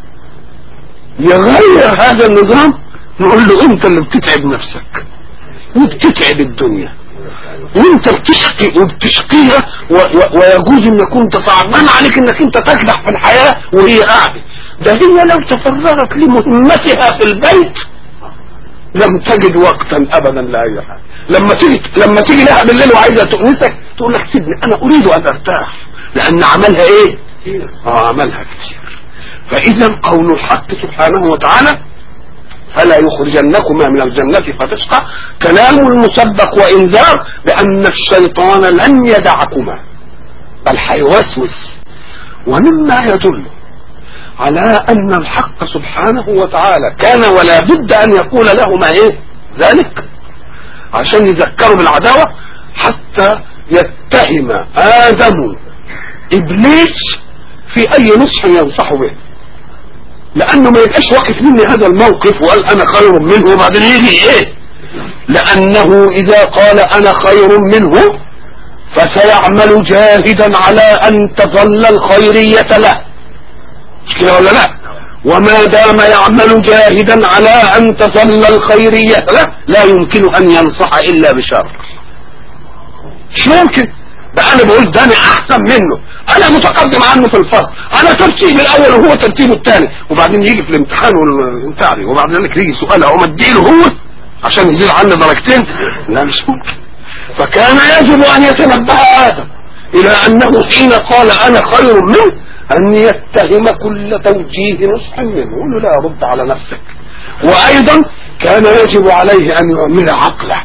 يغير هذا النظام نقول له انت اللي بتتعب نفسك وبتتعب الدنيا وانت بتشقي وبتشقيها و و ويجوز ان كنت صعبان عليك انك انت تكدح في الحياة وهي قاعدة ده هي لو تفرغت لمهمتها في البيت لم تجد وقتا ابدا لاي حاجه لما تيجي لما تيجي لها بالليل وعايزه تؤنسك تقول لك سيبني انا اريد ان ارتاح لان عملها ايه اه عملها كتير فاذا قول الحق سبحانه وتعالى فلا يخرجنكما من الجنة فتشقى كلام المسبق وإنذار بأن الشيطان لن يدعكما بل حيوسوس ومما يدل على أن الحق سبحانه وتعالى كان ولا بد أن يقول لهما إيه ذلك عشان يذكروا بالعداوة حتى يتهم آدم إبليس في أي نصح ينصح به لأنه ما يبقاش واقف مني هذا الموقف وقال أنا خير منه وبعدين يجي إيه لأنه إذا قال أنا خير منه فسيعمل جاهدا على أن تظل الخيرية له مش كده ولا لا وما دام يعمل جاهدا على ان تظل الخيرية له لا يمكن ان ينصح الا بشر مش ممكن ده انا بقول ده انا احسن منه انا متقدم عنه في الفصل انا ترتيبي الاول وهو ترتيبه الثاني وبعدين يجي في الامتحان والبتاع دي وبعدين لك يجي سؤال اقوم اديله هو عشان يزيد عني درجتين لا مش ممكن فكان يجب ان يتنبه ادم الى انه حين قال انا خير منه ان يتهم كل توجيه نصح منه يقول له لا رد على نفسك وايضا كان يجب عليه ان يعمل عقله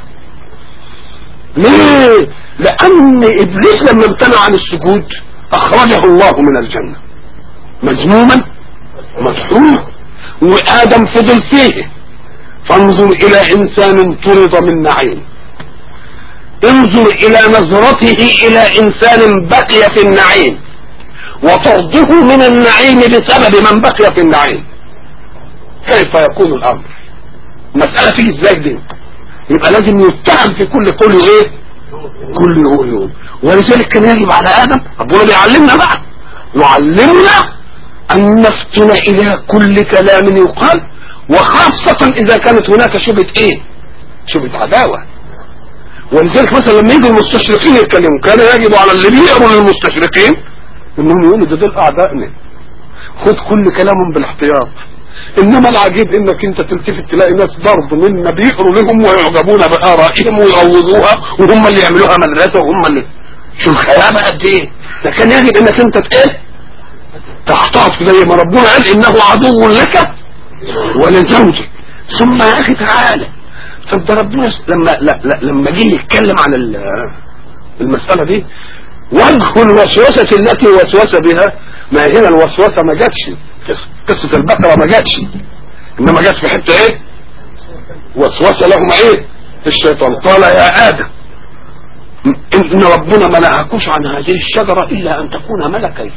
ليه لان ابليس لما امتنع عن السجود اخرجه الله من الجنة مذموما مدحورا وادم فضل فيه فانظر الى انسان طرد من نعيم انظر الى نظرته الى انسان بقي في النعيم وطرده من النعيم بسبب من بقي في النعيم كيف يكون الامر مسألة تيجي ازاي دي يبقى لازم يتهم في كل قول ايه كل يقول يقول ولذلك كان يجب على ادم ربنا بيعلمنا بقى يعلمنا ان نفتن الى كل كلام يقال وخاصة اذا كانت هناك شبهة ايه شبهة عداوة ولذلك مثلا لما يجوا المستشرقين يتكلموا كان يجب على اللي بيقروا للمستشرقين انهم يقولوا ده دول اعدائنا خد كل كلامهم بالاحتياط انما العجيب انك انت تلتفت تلاقي ناس ضرب منا بيقروا لهم ويعجبون بارائهم ويروضوها وهم اللي يعملوها مدرسه وهم اللي شو الخيانه قد ايه ده كان يجب انك انت ايه تحتاط زي ما ربنا قال انه عدو لك ولزوجك ثم يا اخي تعالى طب ده ربنا لما لا لا لما جه يتكلم عن ال- المساله دي وجه الوسوسه التي وسوس بها ما هنا الوسوسه ما جاتش قصه البقره ما جاتش انما جت في حته ايه وسوس لهم ايه الشيطان قال يا ادم ان ربنا ما نهاكوش عن هذه الشجره الا ان تكون ملكين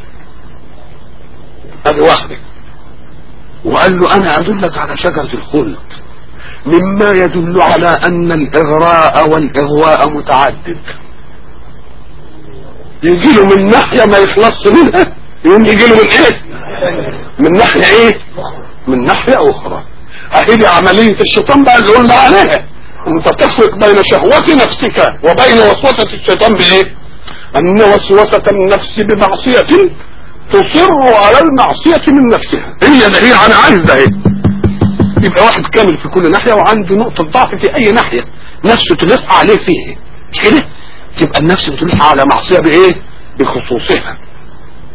هذه واحده وقال له انا ادلك على شجره الخلد مما يدل على ان الاغراء والاغواء متعدد يجي له من ناحيه ما يخلصش منها يقوم يجي له من ايه من ناحيه ايه من ناحيه اخرى اهي دي عمليه الشيطان بقى اللي قلنا عليها انت تفرق بين شهوة نفسك وبين وسوسة الشيطان بايه ان وسوسة النفس بمعصية تصر على المعصية من نفسها هي ده هي انا عايز ده ايه يبقى واحد كامل في كل ناحية وعنده نقطة ضعف في اي ناحية نفسه تلف عليه فيه مش كده تبقى النفس بتلح على معصية بايه بخصوصها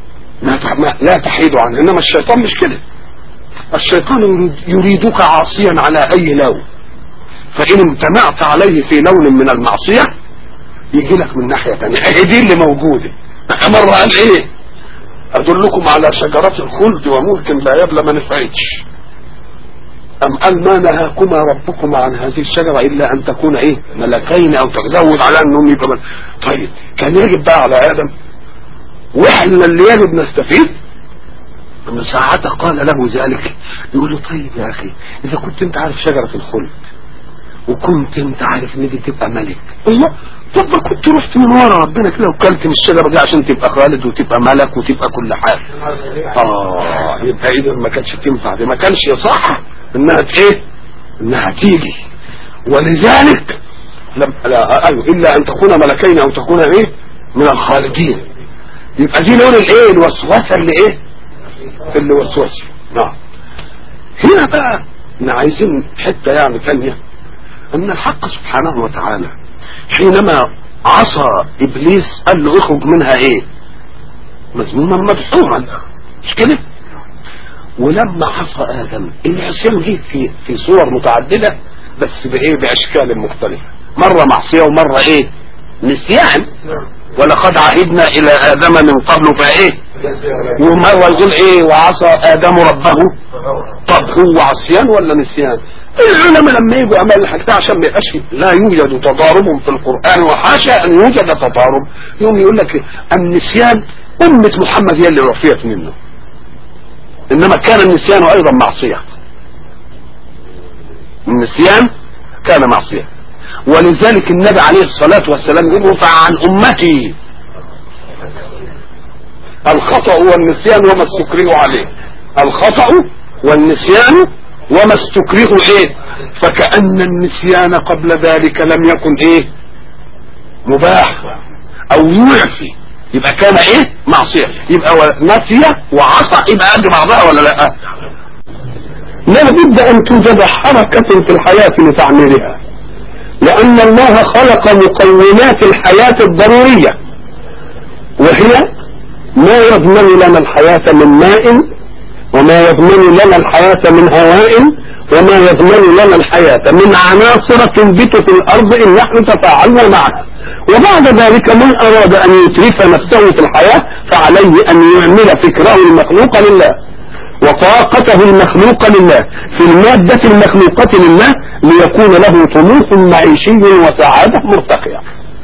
ما تح- ما- لا تحيد عنه انما الشيطان مش كده الشيطان يريد- يريدك عاصيا على اي لون فان امتنعت عليه في لون من المعصية يجي لك من ناحية تانية هي دي اللي موجودة مرة قال ايه ادلكم على شجرة الخلد وملك لا يبلى ما نفعتش ام قال ما نهاكما ربكما عن هذه الشجرة الا ان تكون ايه ملكين او تزود على انهم يبقى مل... طيب كان يجب بقى على ادم واحنا اللي يجب نستفيد من ساعتها قال له ذلك يقول له طيب يا اخي اذا كنت انت عارف شجرة الخلد وكنت انت عارف ان دي تبقى ملك الله طب ما كنت رحت من ورا ربنا كده وكلت من الشجرة دي عشان تبقى خالد وتبقى ملك وتبقى كل حاجة اه يبقى اذا ما كانش تنفع دي ما كانش يصح انها ت- ايه انها تيجي ولذلك لم لا ايوه الا ان تكون ملكين او تكون ايه من الخالدين يبقى دي لون الايه الوسوسه اللي ايه اللي وسوسه نعم هنا بقى احنا عايزين حته يعني ثانيه ان الحق سبحانه وتعالى حينما عصى ابليس قال له اخرج منها ايه مذموما مدحورا مش كده ولما عصى ادم العصيان جه في في صور متعدده بس بايه باشكال مختلفه مره معصيه ومره ايه نسيان ولقد عهدنا الى ادم من قبل فايه ومره يقول ايه وعصى ادم ربه طب هو عصيان ولا نسيان العلماء لما يجوا امال الحاجة عشان ما يبقاش لا يوجد تضارب في القران وحاشا ان يوجد تضارب يوم يقول لك النسيان امه محمد هي اللي عفيت منه انما كان النسيان ايضا معصيه النسيان كان معصيه ولذلك النبي عليه الصلاه والسلام يقول رفع عن امتي الخطأ والنسيان وما استكرهوا عليه الخطأ والنسيان وما استكرهوا ايه فكأن النسيان قبل ذلك لم يكن ايه مباح او يعفي يبقى كان ايه معصية يبقى نسي وعصى يبقى قد بعضها ولا لا لا بد ان توجد حركة في الحياة لتعميرها لان الله خلق مقومات الحياة الضرورية وهي ما يضمن لنا الحياة من ماء وما يضمن لنا الحياة من هواء وما يضمن لنا الحياة من عناصر تنبت في الأرض إن نحن تفاعلنا معها وبعد ذلك من أراد أن يترف نفسه في الحياة فعليه أن يعمل فكره المخلوق لله وطاقته المخلوقة لله في المادة المخلوقة لله ليكون له طموح معيشي وسعادة مرتقية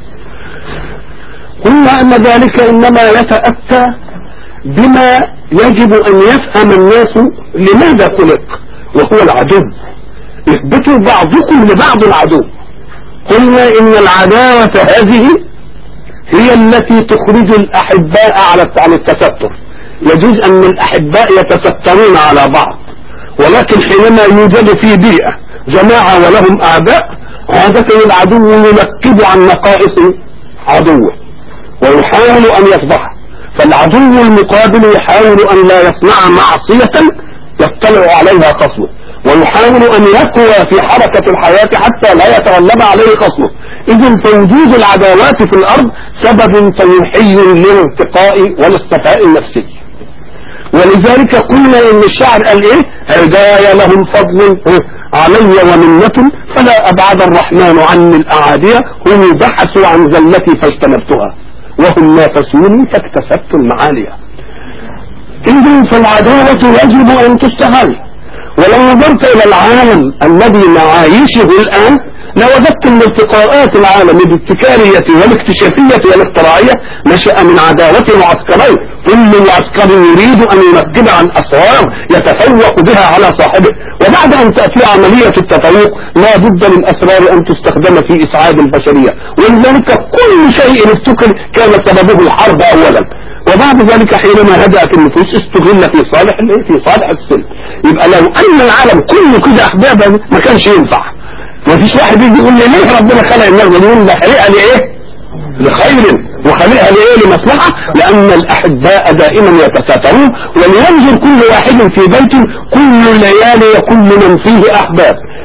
قلنا أن ذلك إنما يتأتى بما يجب أن يفهم الناس لماذا خلق وهو العدو اثبتوا بعضكم لبعض العدو قلنا إن العداوة هذه هي التي تخرج الأحباء على عن التستر يجوز أن الأحباء يتسترون على بعض ولكن حينما يوجد في بيئة جماعة ولهم أعداء عادة العدو ينكب عن نقائص عدوه ويحاول أن يفضحه فالعدو المقابل يحاول أن لا يصنع معصية يطلع عليها خصمه ويحاول أن يقوى في حركة الحياة حتى لا يتغلب عليه خصمه إذا فوجود العداوات في الأرض سبب صحي للارتقاء والاصطفاء النفسي ولذلك قلنا ان الشعر قال ايه هدايا لهم فضل علي ومنة فلا ابعد الرحمن عني الاعادية هم بحثوا عن زلتي فاجتنبتها وهم نافسوني فاكتسبت المعالية اذا فالعداوة يجب ان تستغل ولو نظرت الى العالم الذي نعايشه الان لوجدت ان ارتقاءات العالم الابتكارية والاكتشافية والاختراعية نشأ من عداوة معسكرين كل معسكر يريد ان ينقب عن اسرار يتفوق بها على صاحبه وبعد ان تأتي عملية التفوق لا بد للاسرار ان تستخدم في اسعاد البشرية ولذلك كل شيء ابتكر كان سببه الحرب اولا وبعد ذلك حينما هدأت النفوس استغل في صالح في صالح السلم يبقى لو ان العالم كله كده احبابا ما كانش ينفع ما فيش واحد يجي يقول لي ليه ربنا خلق النار يقول ده خلقها لايه لخير وخلقها لايه لمصلحه لان الاحباء دائما يتساترون ولينظر كل واحد في بيته كل الليالي وكل من فيه احباب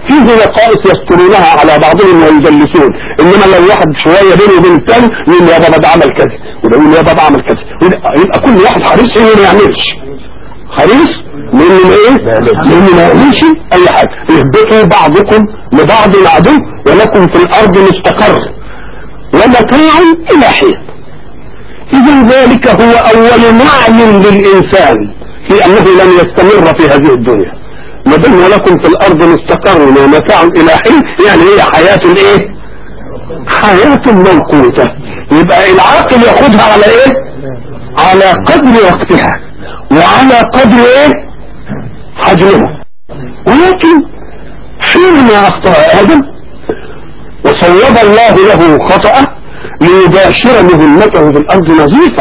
فيه نقائص يسترونها على بعضهم ويدلسون انما لو واحد شويه بينه وبين الثاني يقول يا بابا ده عمل كذا وده يقول يا بابا عمل كذا يبقى كل واحد حريص انه ما يعملش حريص لانه ما ايه لانه ما يعملش اي حاجه اهبطوا بعضكم لبعض عدو ولكم في الارض مستقر ومتاع الى حين اذا ذلك هو اول نعي للانسان في انه لن يستمر في هذه الدنيا ما دام ولكم في الارض مستقر ومتاع الى حين يعني هي حياة الايه حياة موقوتة يبقى العاقل ياخدها على ايه على قدر وقتها وعلى قدر ايه حجمها ولكن حينما اخطأ ادم وصوب الله له خطأه ليباشر مهمته في الارض نظيفا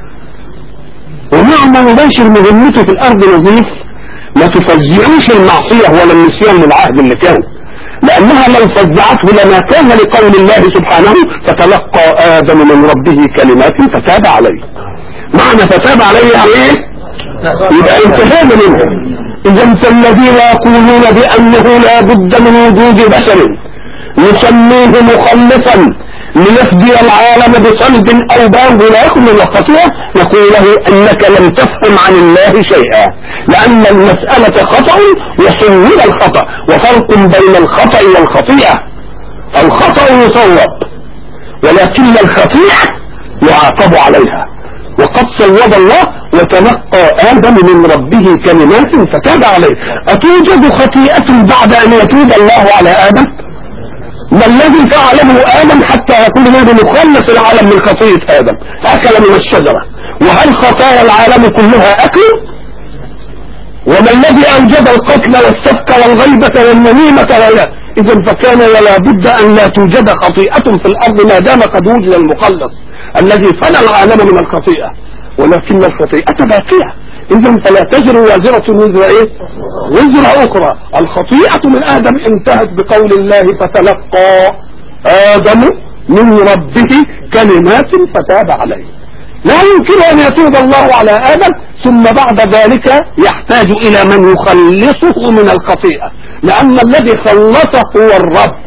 ومع ما يباشر مهمته في الارض نظيف ما تفزعوش المعصية ولا النسيان للعهد اللي كان لانها لو فزعته لما كان لقول الله سبحانه فتلقى ادم من ربه كلمات فتاب عليه معنى فتاب عليه يعني ايه يبقى انتهينا منه اذا فالذين يقولون بانه لا بد من وجود بشر نسميه مخلصا ليفدي العالم بصلب او باب لا يخلو الخطيئة نقول له انك لم تفهم عن الله شيئا لان المسألة خطأ وصول الخطأ وفرق بين الخطأ والخطيئة الخطأ يصوب ولكن الخطيئة يعاقب عليها وقد صوب الله وتلقى آدم من ربه كلمات فتاب عليه أتوجد خطيئة بعد أن يتوب الله على آدم ما الذي فعله آدم حتى يكون هذا مخلص العالم من خطيئة آدم أكل من الشجرة وهل خطايا العالم كلها أكل وما الذي أوجد القتل والسفك والغيبة والنميمة ولا إذا فكان ولا بد أن لا توجد خطيئة في الأرض ما دام قد وجد المخلص الذي فنى العالم من الخطيئة ولكن الخطيئة باقية إذا فلا تجر وازرة وزر إيه وزر أخرى الخطيئة من آدم انتهت بقول الله فتلقى آدم من ربه كلمات فتاب عليه لا يمكن أن يتوب الله على آدم ثم بعد ذلك يحتاج إلى من يخلصه من الخطيئة لأن الذي خلصه هو الرب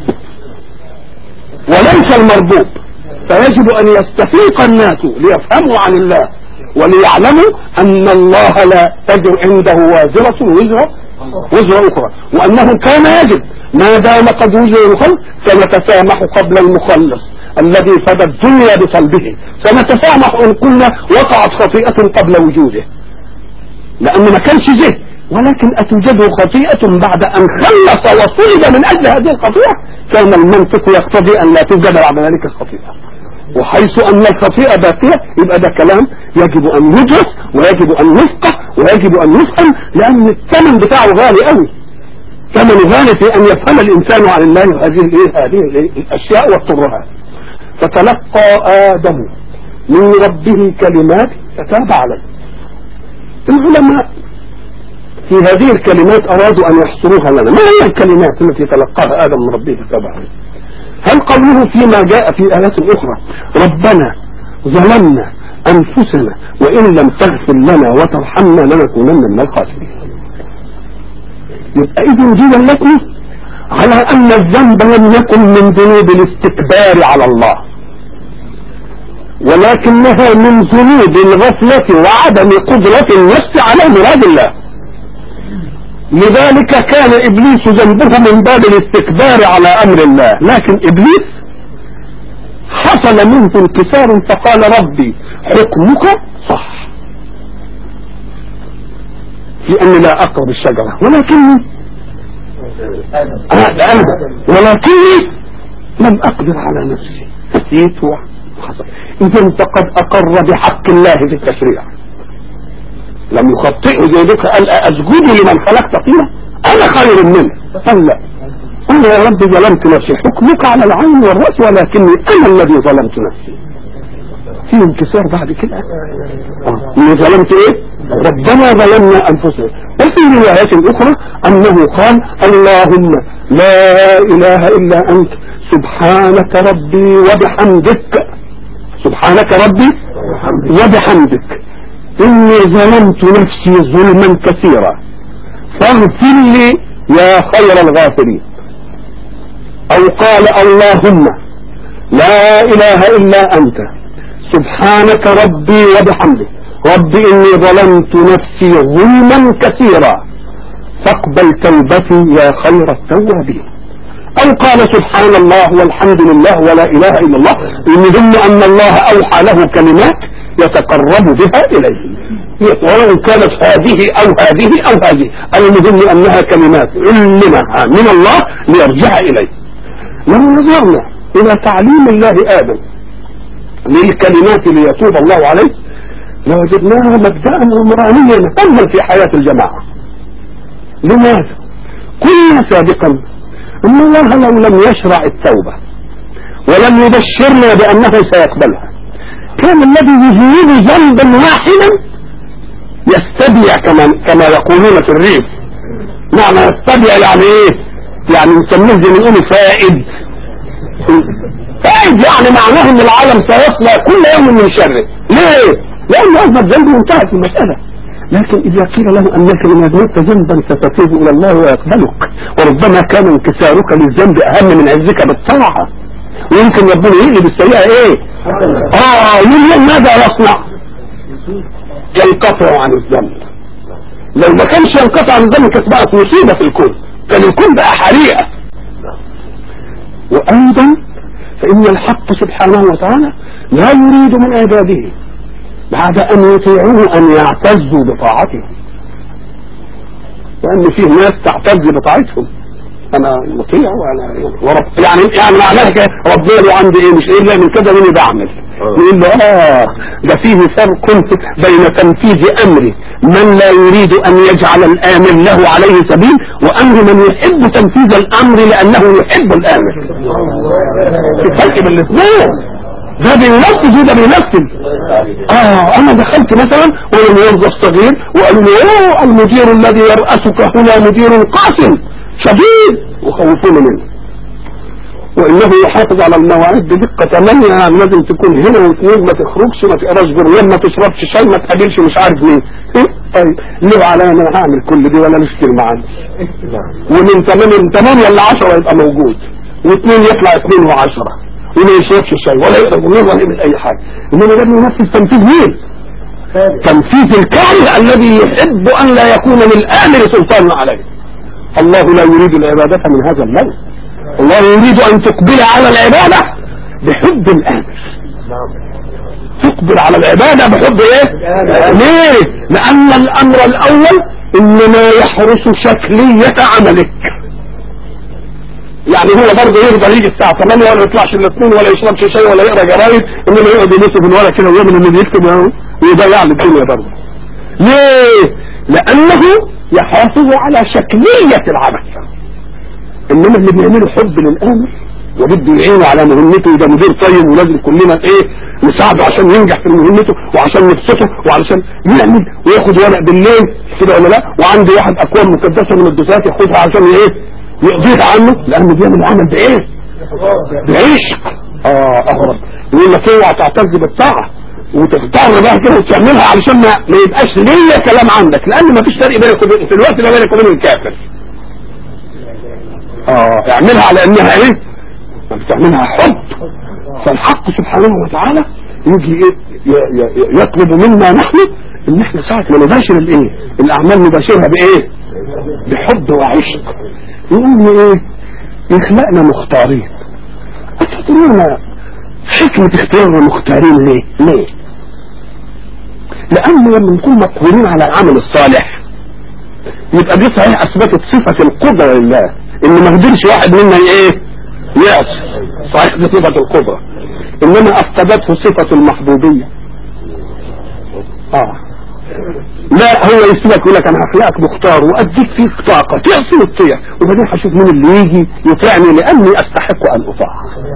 وليس المربوب فيجب أن يستفيق الناس ليفهموا عن الله وليعلموا أن الله لا تجر عنده وازرة وزر وزر أخرى وأنه كان يجب ما دام قد وجد الخلق سنتسامح قبل المخلص الذي فدى الدنيا بصلبه سنتسامح إن قلنا وقعت خطيئة قبل وجوده لأن ما كانش زه ولكن أتوجد خطيئة بعد أن خلص وصلب من أجل هذه الخطيئة كان المنطق يقتضي أن لا توجد بعد ذلك الخطيئة وحيث أن الخطيئة باقية يبقى ده كلام يجب أن يدرس ويجب أن يفقه ويجب أن يفهم لأن الثمن بتاعه غالي قوي ثمن غالي في أن يفهم الإنسان عن الله هذه الإيه هذه الإيه الأشياء واضطرها فتلقى آدم من ربه كلمات فتاب عليه العلماء في هذه الكلمات أرادوا أن يحصروها لنا ما هي الكلمات التي تلقاها آدم من ربه فتاب عليه هل قوله فيما جاء في آيات أخرى ربنا ظلمنا أنفسنا وإن لم تغفر لنا وترحمنا لنكونن من الخاسرين يبقى إذن دي لكم على أن الذنب لم يكن من ذنوب الاستكبار على الله ولكنها من ذنوب الغفلة وعدم قدرة النفس على مراد الله لذلك كان ابليس ذنبه من باب الاستكبار على امر الله لكن ابليس حصل منه انكسار فقال ربي حكمك صح في اني لا اقرب الشجرة ولكني أنا ولكني لم اقدر على نفسي نسيت وحصل اذا فقد اقر بحق الله في التشريع لم يخطئه زي ذلك قال اسجد لمن خلقت طينا انا خير منه قال لا انا يا رب ظلمت نفسي حكمك على العين والراس ولكني انا الذي ظلمت نفسي في انكسار بعد كده اه اني ظلمت ايه ربنا ظلمنا انفسنا وفي روايات اخرى انه قال اللهم لا اله الا انت سبحانك ربي وبحمدك سبحانك ربي وبحمدك إني ظلمت نفسي ظلما كثيرا فاغفر لي يا خير الغافرين او قال اللهم لا اله الا انت سبحانك ربي وبحمدك رب اني ظلمت نفسي ظلما كثيرا فاقبل توبتي يا خير التوابين او قال سبحان الله والحمد لله ولا اله الا الله المهم ان الله اوحى له كلمات يتقرب بها اليه ولو كانت هذه او هذه او هذه المهم انها كلمات علمها من الله ليرجع اليه لو نظرنا الى تعليم الله ادم للكلمات ليتوب الله عليه لوجدناها مبدأ عمرانيا هما في حياة الجماعة لماذا قلنا سابقا ان الله لو لم يشرع التوبة ولم يبشرنا بانه سيقبلها كان الذي يذنب ذنبا واحدا يستبيع كما كما يقولون في الريف معنى يستبيع يعني ايه يعني نسميه زي ما نقول فائد فائد يعني معناه ان العالم سيصلى كل يوم من شره ليه لانه اذنب ذنب وانتهت المساله لكن اذا قيل له انك ان اذنبت ذنبا ستتوب الى الله ويقبلك وربما كان انكسارك للذنب اهم من عزك بالطاعه ويمكن ربنا يقلب السيئه ايه اه يوم ماذا يصنع ينقطع عن الذنب لو ما كانش ينقطع عن الذنب كانت بقت مصيبه في الكون كان الكون بقى حريقه وايضا فان الحق سبحانه وتعالى لا يريد من عباده بعد ان يطيعوه ان يعتزوا بطاعته لان فيه ناس تعتز بطاعتهم انا مطيع وانا ورب يعني يعني معناها كده ربنا له عندي ايه مش ايه لا من كده وانا بعمل يقول له اه ده فيه فرق بين تنفيذ امر من لا يريد ان يجعل الامر له عليه سبيل وامر من يحب تنفيذ الامر لانه يحب الامر في فرق بين الاثنين ده بينفذ وده بينفذ اه انا دخلت مثلا وانا موظف صغير وقالوا لي اوه المدير الذي يرأسك هنا مدير قاسم شديد وخوفوني منه وانه يحافظ على المواعيد بدقة تماما يعني لازم تكون هنا واثنين ما تخرجش ما تقراش برنامج ما تشربش شاي ما تقابلش مش عارف مين إيه؟ طيب ليه على انا هعمل كل دي ولا نشتري معانا ومن تمام من 8 ل 10 يبقى موجود واثنين يطلع اثنين وعشرة وما يشربش شاي ولا يقرا برنامج ولا يعمل اي حاجه انما ده بينفذ تنفيذ مين؟ تنفيذ الكامل الذي يحب ان لا يكون للامر سلطان عليه الله لا يريد العبادة من هذا اللون الله يريد ان تقبل على العبادة بحب الامر تقبل على العبادة بحب ايه ليه لان الامر الاول انما يحرس شكلية عملك يعني هو برضه يرضى يجي الساعة 8 ولا يطلعش الاثنين ولا يشربش شاي ولا يقرا جرايد انما يقعد يبص في الورق كده ويعمل انه بيكتب ويضيع لي الدنيا برضه ليه لانه يحافظ على شكلية العمل انما اللي بيعملوا حب للامر وبده يعينه على مهمته وده مدير طيب ولازم كلنا ايه نساعده عشان ينجح في مهمته وعشان نبسطه وعشان يعمل وياخد ورق بالليل كده ولا لا وعنده واحد اكوان مقدسه من الدسات ياخدها عشان ايه يقضيها عنه لانه بيعمل عمل بايه؟ بعشق اه اهرب يقول لك اوعى تعتز بالطاعه وتختار بقى كده وتعملها علشان ما, ما يبقاش ليا كلام عندك لان ما فيش فرق بينك وبين في الوقت ده بينك وبين الكافر اه اعملها على انها ايه بتعملها حب فالحق سبحانه وتعالى يجي ايه يطلب منا نحن ان احنا ساعة ما نباشر الايه الاعمال نباشرها بايه بحب وعشق يقول ايه يخلقنا مختارين أتدرون حكمة اختيارنا مختارين ليه ليه لأن لما نكون مقهورين على العمل الصالح يبقى دي صحيح أثبتت صفة القدرة لله إن ما قدرش واحد منا ايه يعصي صحيح دي صفة القدرة إنما أفقدته صفة المحبوبية آه لا هو يسيبك يقول لك انا هخلقك مختار واديك فيك طاقه تعصي وتطيع وبعدين هشوف مين اللي يجي يطيعني لاني استحق ان اطاع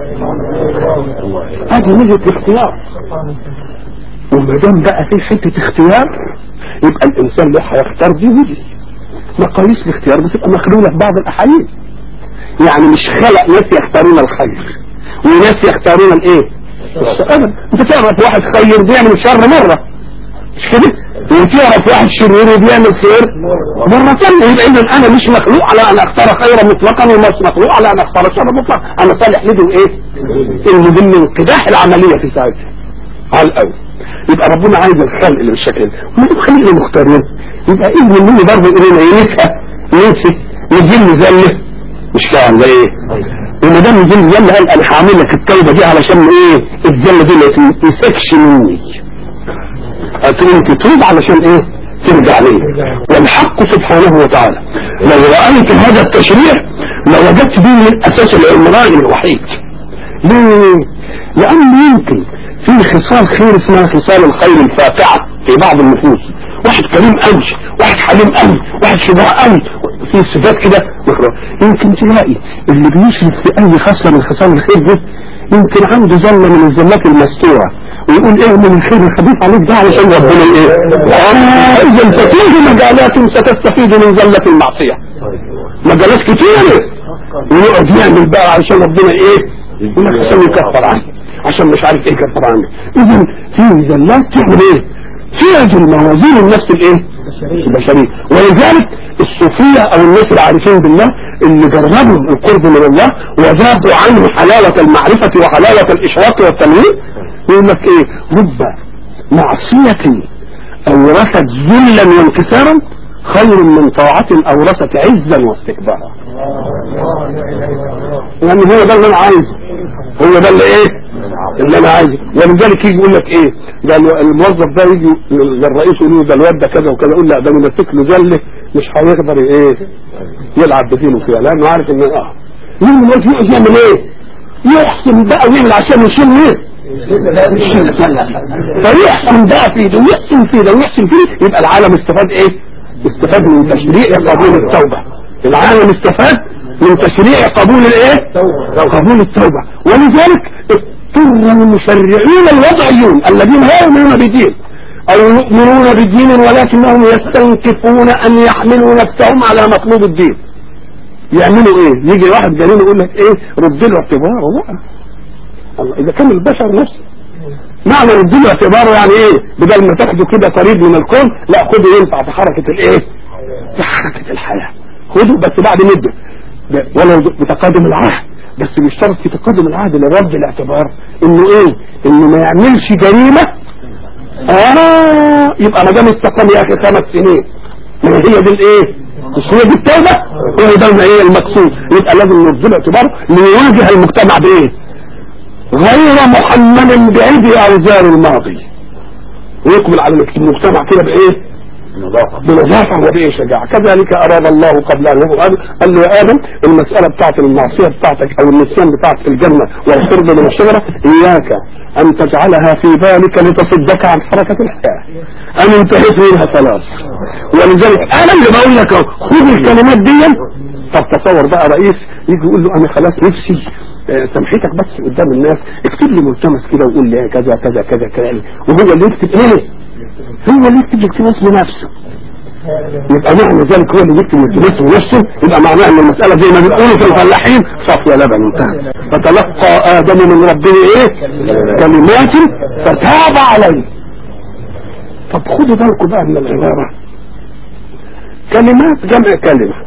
هذه ميزه الاختيار وما دام بقى في حته اختيار يبقى الانسان اللي هيختار دي ودي مقاييس الاختيار بتبقى مخلوله في بعض الاحايين يعني مش خلق ناس يختارون الخير وناس يختارون الايه الشر انت تعرف واحد خير بيعمل شر مره مش كده وتعرف واحد شرير وبيعمل خير مرة ثانية يبقى إذا أنا مش مخلوق على أن أختار خيرا مطلقا ومش مخلوق على أن أختار شر مطلقا أنا صالح لده إيه؟ إنه ضمن انقداح العملية في ساعتها على الأول يبقى ربنا عايز الخلق اللي بالشكل ده وما خلقنا مختارين يبقى إذن مني برضه إلينا ينسى ينسى يجل زله مش فاهم ده إيه؟ وما دام يجل زله قال أنا هعمل لك التوبة دي علشان إيه؟ الزله دي ما تنسكش مني هتقوم تتوب علشان ايه ترجع ليه والحق سبحانه وتعالى لو رأيت هذا التشريع لوجدت به من اساس العمران الوحيد ليه لان يمكن في خصال خير اسمها خصال الخير الفاتحة في بعض النفوس واحد كريم قوي واحد حليم قوي واحد شجاع قوي في صفات كده يمكن تلاقي اللي بيشرك في اي خصلة من خصال الخير ده يمكن عنده زلة من الزلات المستورة ويقول ايه من الخير الخبيث عليك ده علشان ربنا ايه اه اذا فتيجي مجالات ستستفيد من زلة المعصية مجالات كتير ويقعد يعمل بقى علشان ربنا ايه يقول لك عشان يكفر عنه عشان مش عارف ايه يكفر عنه اذا في زلات تعمل ايه تعجل موازين النفس الايه البشرية ولذلك الصوفية او الناس العارفين بالله اللي جربوا القرب من الله وذاقوا عنه حلاوة المعرفة وحلاوة الاشراق والتنوير يقول لك ايه رب معصية اورثت ذلا وانكسارا خير من طاعة اورثت عزا واستكبارا يعني هو ده اللي انا عايزه هو ده اللي ايه اللي انا عايزه ولذلك يجي يقول لك ايه ده الموظف ده يجي للرئيس يقول له ده الواد ده كذا وكذا يقول لا ده ماسك له زله مش هيقدر ايه يلعب بدينه فيها لانه عارف ان اه مين الواد يقعد يعمل ايه يحسن بقى ويعمل عشان يشيل ايه فيحسن بقى في ده ويحسن في ده ويحسن فيه يبقى العالم استفاد ايه استفاد من تشريع قبول التوبة العالم استفاد من تشريع قبول الايه قبول التوبة ولذلك اضطر المشرعين الوضعيون الذين لا يؤمنون بدين او يؤمنون بدين ولكنهم يستنكفون ان يحملوا نفسهم على مطلوب الدين يعملوا ايه يجي واحد جنين يقول لك ايه رد له اعتباره بقى الله اذا كان البشر نفسه معنى رد له اعتباره يعني ايه بدل ما تاخده كده قريب من الكون لا خده ينفع في حركة الايه في حركة الحياة خده بس بعد مدة ولو بتقادم العهد بس بيشترط في تقدم العهد لرد الاعتبار انه ايه انه ما يعملش جريمة اه يبقى ما دام استقام يا اخي خمس سنين ما هي دي الايه مش هي دي التوبة هو ده ايه المقصود يبقى لازم نرد الاعتبار ليواجه المجتمع بايه غير محمل بعيد اوزار الماضي ويقبل على المجتمع كده بايه بنظافة وبإيه شجاعة كذلك أراد الله قبل أن يقول قال له يا آدم المسألة بتاعت المعصية بتاعتك أو النسيان بتاعت الجنة والقرب من الشجرة إياك أن تجعلها في بالك لتصدك عن حركة الحياة أنا انتهيت منها خلاص ولذلك أنا اللي بقول لك خذ الكلمات دي طب تصور بقى رئيس يجي يقول له أنا خلاص نفسي سمحتك بس قدام الناس اكتب لي ملتمس كده وقول لي كذا كذا كذا كذا وهو اللي يكتب ايه هو اللي يكتب الالتماس بنفسه يبقى معنى ذلك هو اللي يكتب الالتماس بنفسه يبقى معناه ان المسألة زي ما بنقول في الفلاحين صفوة لبن انتهى فتلقى ادم من ربه ايه كلمات فتاب عليه طب خدوا بالكم بقى من العبارة كلمات جمع كلمة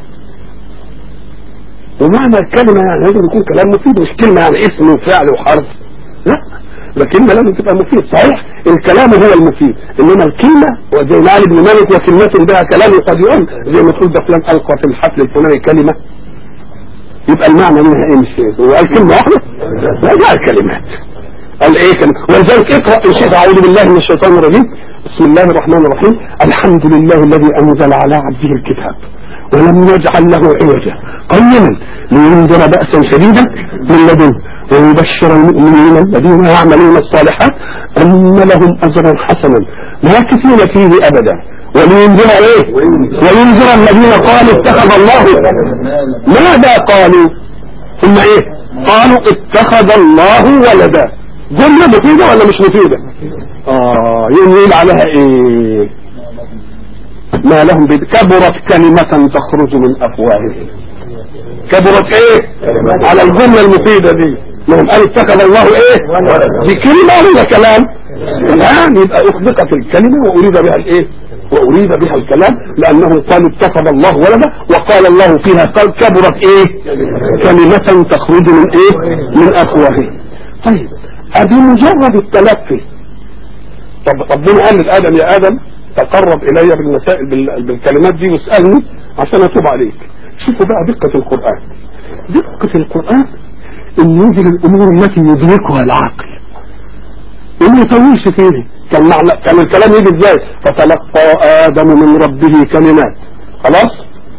ومعنى الكلمة يعني لازم يكون كلام مفيد مش كلمة يعني اسم وفعل وحرف لا الكلمة لازم تبقى مفيد صحيح الكلام هو المفيد انما الكلمة وزي ما قال ابن مالك وكلمة بها كلام قد يؤم زي ما تقول ده فلان القى في الحفل الفلاني كلمة يبقى المعنى منها ايه مش ايه هو قال كلمة واحدة لا جاء الكلمات قال ايه كلمة ولذلك اقرأ ان شئت اعوذ بالله من الشيطان الرجيم بسم الله الرحمن الرحيم الحمد لله الذي انزل على عبده الكتاب ولم يجعل له عوجا قيما لينذر بأسا شديدا من لدنه ويبشر المؤمنين الذين يعملون الصالحات أن لهم أجرا حسنا ماكثين فيه أبدا ولينذر ايه وينذر الذين قالوا اتخذ الله ماذا قالوا ثم ايه قالوا اتخذ الله ولدا جملة مفيدة ولا مش مفيدة اه يقول عليها ايه ما لهم بد... كبرت كلمة تخرج من أفواههم كبرت ايه على الجملة المفيدة دي لهم قال اتخذ الله ايه دي كلمة ولا كلام الآن يبقى أخبقت الكلمة وأريد بها الايه واريد بها الكلام لانهم قالوا اتخذ الله ولدا وقال الله فيها قال كبرت ايه كلمة تخرج من ايه من افواههم طيب ادي مجرد التلقي طب ربنا قال لادم يا ادم تقرب الي بالمسائل بال- بالكلمات دي واسالني عشان اتوب عليك شوفوا بقى دقة القرآن دقة القرآن ان يوجد الامور التي يدركها العقل وما يطولش فيه كان معنى كان الكلام يجي ازاي فتلقى ادم من ربه كلمات خلاص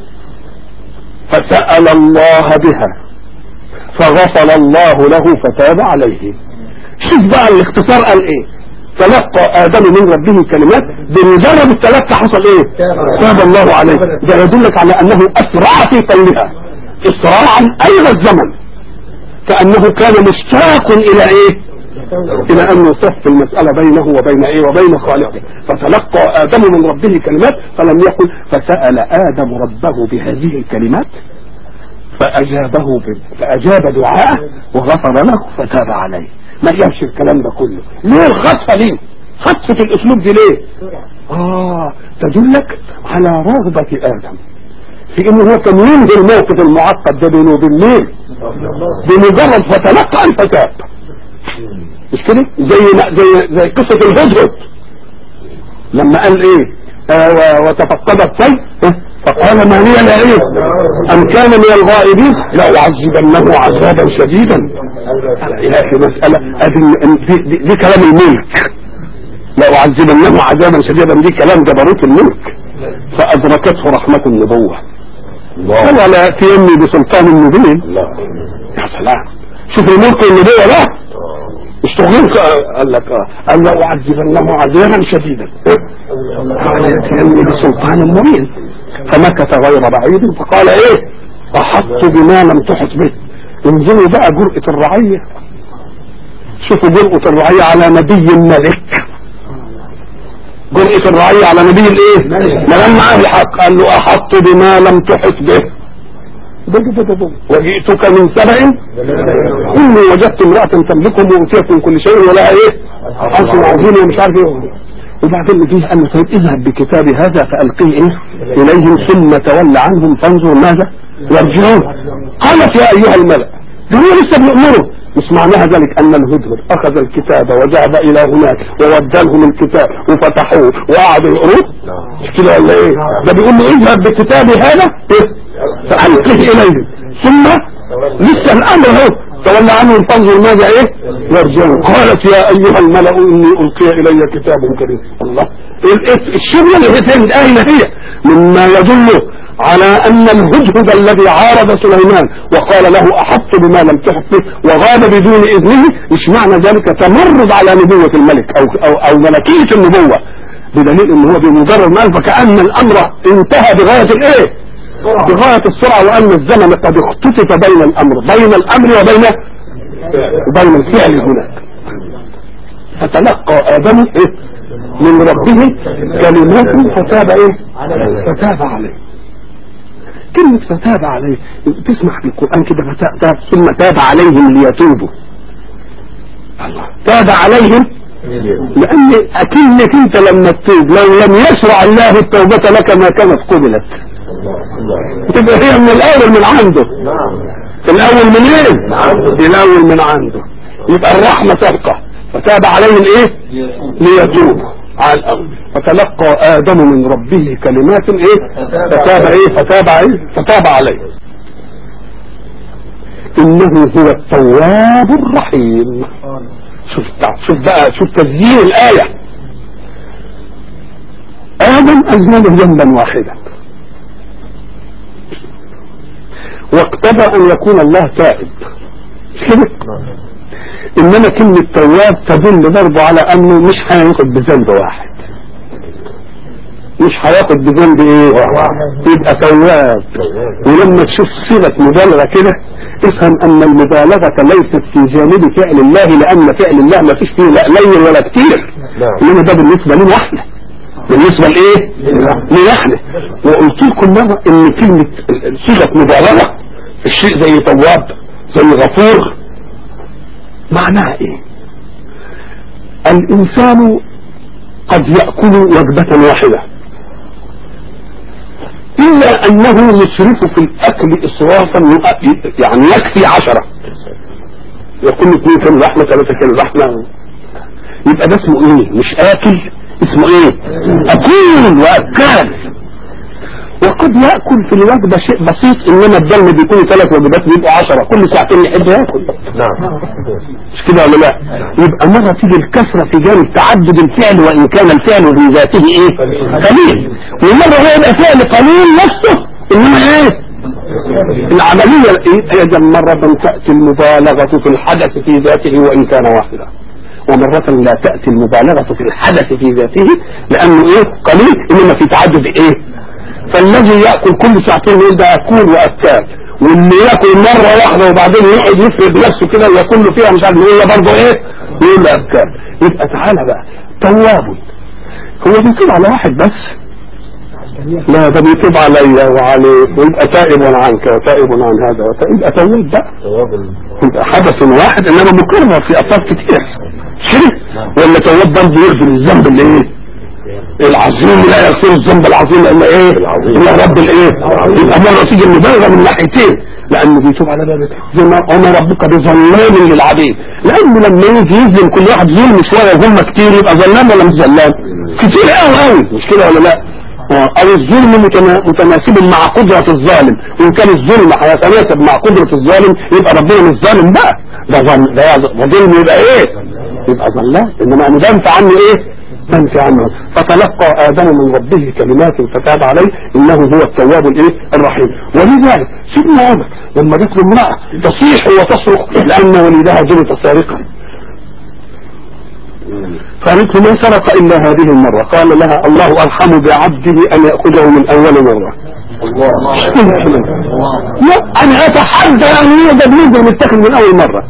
فسأل الله بها فغفر الله له فتاب عليه شوف بقى الاختصار قال ايه تلقى ادم من ربه كلمات بمجرد التلقى حصل ايه تاب الله عليه ده يدلك على انه اسرع في قولها اسراعا ايضا الزمن كانه كان مشتاق الى ايه الى ان يصف المسألة بينه وبين ايه وبين خالقه فتلقى ادم من ربه كلمات فلم يقل فسأل ادم ربه بهذه الكلمات فاجابه ب... فاجاب دعاءه وغفر له فتاب عليه ما جابش الكلام ده كله ليه الخطفة ليه خطفة الاسلوب دي ليه اه تدلك على رغبة ادم في انه هو كان ينهي الموقف المعقد ده بينه وبين مين بمجرد فتلقى الفتاب مش كده زي ما زي زي قصة الهدهد لما قال ايه آه و- وتفقد الطير آه، فقال ما هي لا ايه ام كان من الغائبين لأعذبنه عذابا شديدا يا اخي مسألة ادي دي, دي, دي كلام الملك لأعذبنه عذابا شديدا دي كلام جبروت الملك فأدركته رحمة النبوة قال ولا يأتيني بسلطان مبين يا سلام شوف الملك والنبوة لا مش تغيرك قال لك اه قال له أعذبنه عذابا شديدا قال يأتيني بسلطان مبين فمكث غير بعيد فقال ايه احط بما لم تحط به انظروا بقى جرأة الرعية شوفوا جرأة الرعية على نبي ملك جرأة الرعية على نبي الايه ما لم معاه الحق قال له احط بما لم تحط به ده ده ده ده. وجئتك من سبأ اني وجدت امرأة تملكهم وأوتيت من كل شيء ولها ايه عرش عظيم ومش عارف ايه وبعدين فيه قال له طيب اذهب بكتابي هذا فألقيه ايه اليهم ثم تولى عنهم فانظر ماذا يرجعون قالت يا ايها الملأ ده هو لسه بيأمره مش معناها ذلك ان الهدهد اخذ الكتاب وذهب الى هناك وودلهم الكتاب وفتحوه وقعدوا يقروه مش كده ولا ايه ده بيقول له اذهب بكتابي هذا إيه؟ فألقيه اليهم ثم لسه الامر اهو تولى عنهم فانظر ماذا ايه يرجعون قالت يا ايها الملأ اني القي الي كتاب كريم الله ال- الشغل اللي هي فين اين هي مما يدل على ان الهدهد الذي عارض سليمان وقال له احط بما لم تحط به وغاب بدون اذنه مش معنى ذلك تمرد على نبوة الملك او او, أو ملكية النبوة بدليل ان هو بمجرد ما قال فكأن الامر انتهى بغاية الايه بغاية السرعة وان الزمن قد اختطف بين الامر بين الامر وبين وبين الفعل هناك فتلقى ادم ايه من ربه كلمات فتاب ايه فتاب عليه كلمة فتاب عليه تسمع في القرآن كده فتاب ثم تاب عليهم ليتوبوا الله تاب عليهم لأن أكنك أنت لما تتوب لو لم يشرع الله التوبة لك ما كانت قبلت تبقى هي من الأول من عنده الأول من إيه؟ الأول من عنده يبقى الرحمة تبقى فتاب عليهم إيه؟ ليتوبوا على الأرض فتلقى آدم من ربه كلمات إيه؟ فتاب إيه؟ فتاب عليه فتاب عليه إنه هو التواب الرحيم شوف شوف بقى شوف تسجيل الآية آدم أذنب ذنبا واحدا واقتضى أن يكون الله تائب مش كده إنما كلمة تواب تدل برضه على أنه مش هياخد بذنب واحد مش هياخد بذنب ايه يبقى تواب ولما تشوف صيغه مبالغه كده افهم ان المبالغه ليست في جانب فعل الله لان فعل الله ما فيش فيه لا قليل ولا كتير انما ده بالنسبه لنا احنا بالنسبه لايه؟ لنا احنا وقلت لكم مره ان كلمه صيغه مبالغه الشيء زي تواب زي غفور معناها ايه؟ الانسان قد ياكل وجبه واحده إلا أنه يسرف في الأكل إسرافا يؤ- يعني يكفي عشرة يكون اثنين كيلو لحمة ثلاثة كيلو لحمة يبقى ده اسمه ايه مش آكل اسمه ايه أكول وأكال وقد يأكل في الوجبة شيء بسيط إنما الدم بيكون ثلاث وجبات بيبقوا عشرة كل ساعتين يحب ياكل نعم مش كده ولا لا يبقى مرة تيجي الكسرة في جانب تعدد الفعل وإن كان الفعل في ذاته إيه قليل ومرة هو يبقى فعل قليل نفسه إنما إيه العملية إيه أيضا مرة تأتي المبالغة في الحدث في ذاته وإن كان واحدا ومرة لا تأتي المبالغة في الحدث في ذاته لأنه إيه قليل إنما في تعدد إيه فالذي يأكل كل ساعتين يقول ده أكول وأكال واللي يأكل مرة واحدة وبعدين يقعد يفرد نفسه كده وياكل له فيها مش عارف يقول له برضه إيه يقول له أكال يبقى تعالى بقى تواب هو بيتوب على واحد بس لا ده بيتوب عليا وعليك ويبقى تائب عنك وتائب عن هذا وتائب يبقى تواب بقى ثواب ال- يبقى حدث واحد انما مكرر في افراد كتير مش كده ولا تواب برضه يغفر الذنب اللي ايه العظيم لا يغفر الذنب العظيم الا ايه العظيم. الا رب الايه يبقى مره تيجي المبالغه من ناحيتين لانه بيتوب على بابك زي ما وما ربك بظلام للعبيد لانه لما يجي يظلم كل واحد ظلم شويه وظلم كتير يبقى ظلام ولا مش ظلام كتير قوي قوي مش كده ولا لا او الظلم متنا- متناسب مع قدرة الظالم وان كان الظلم هيتناسب مع قدرة الظالم يبقى ربنا مش ظالم بقى ده ظلم ده ده ظلم يبقى ايه يبقى ظلام انما انا بنفع عنه ايه بنفع عنه فتلقى ادم من ربه كلمات فتاب عليه انه هو التواب الايه الرحيم ولذلك سيدنا عمر لما جت له امراه تصيح وتصرخ لان وليدها جلد سارقا قالت له ما سرق الا هذه المره قال لها الله ارحم بعبده ان ياخذه من اول مره الله لا انا اتحدى ان يوجد مجرم يتخذ من اول مره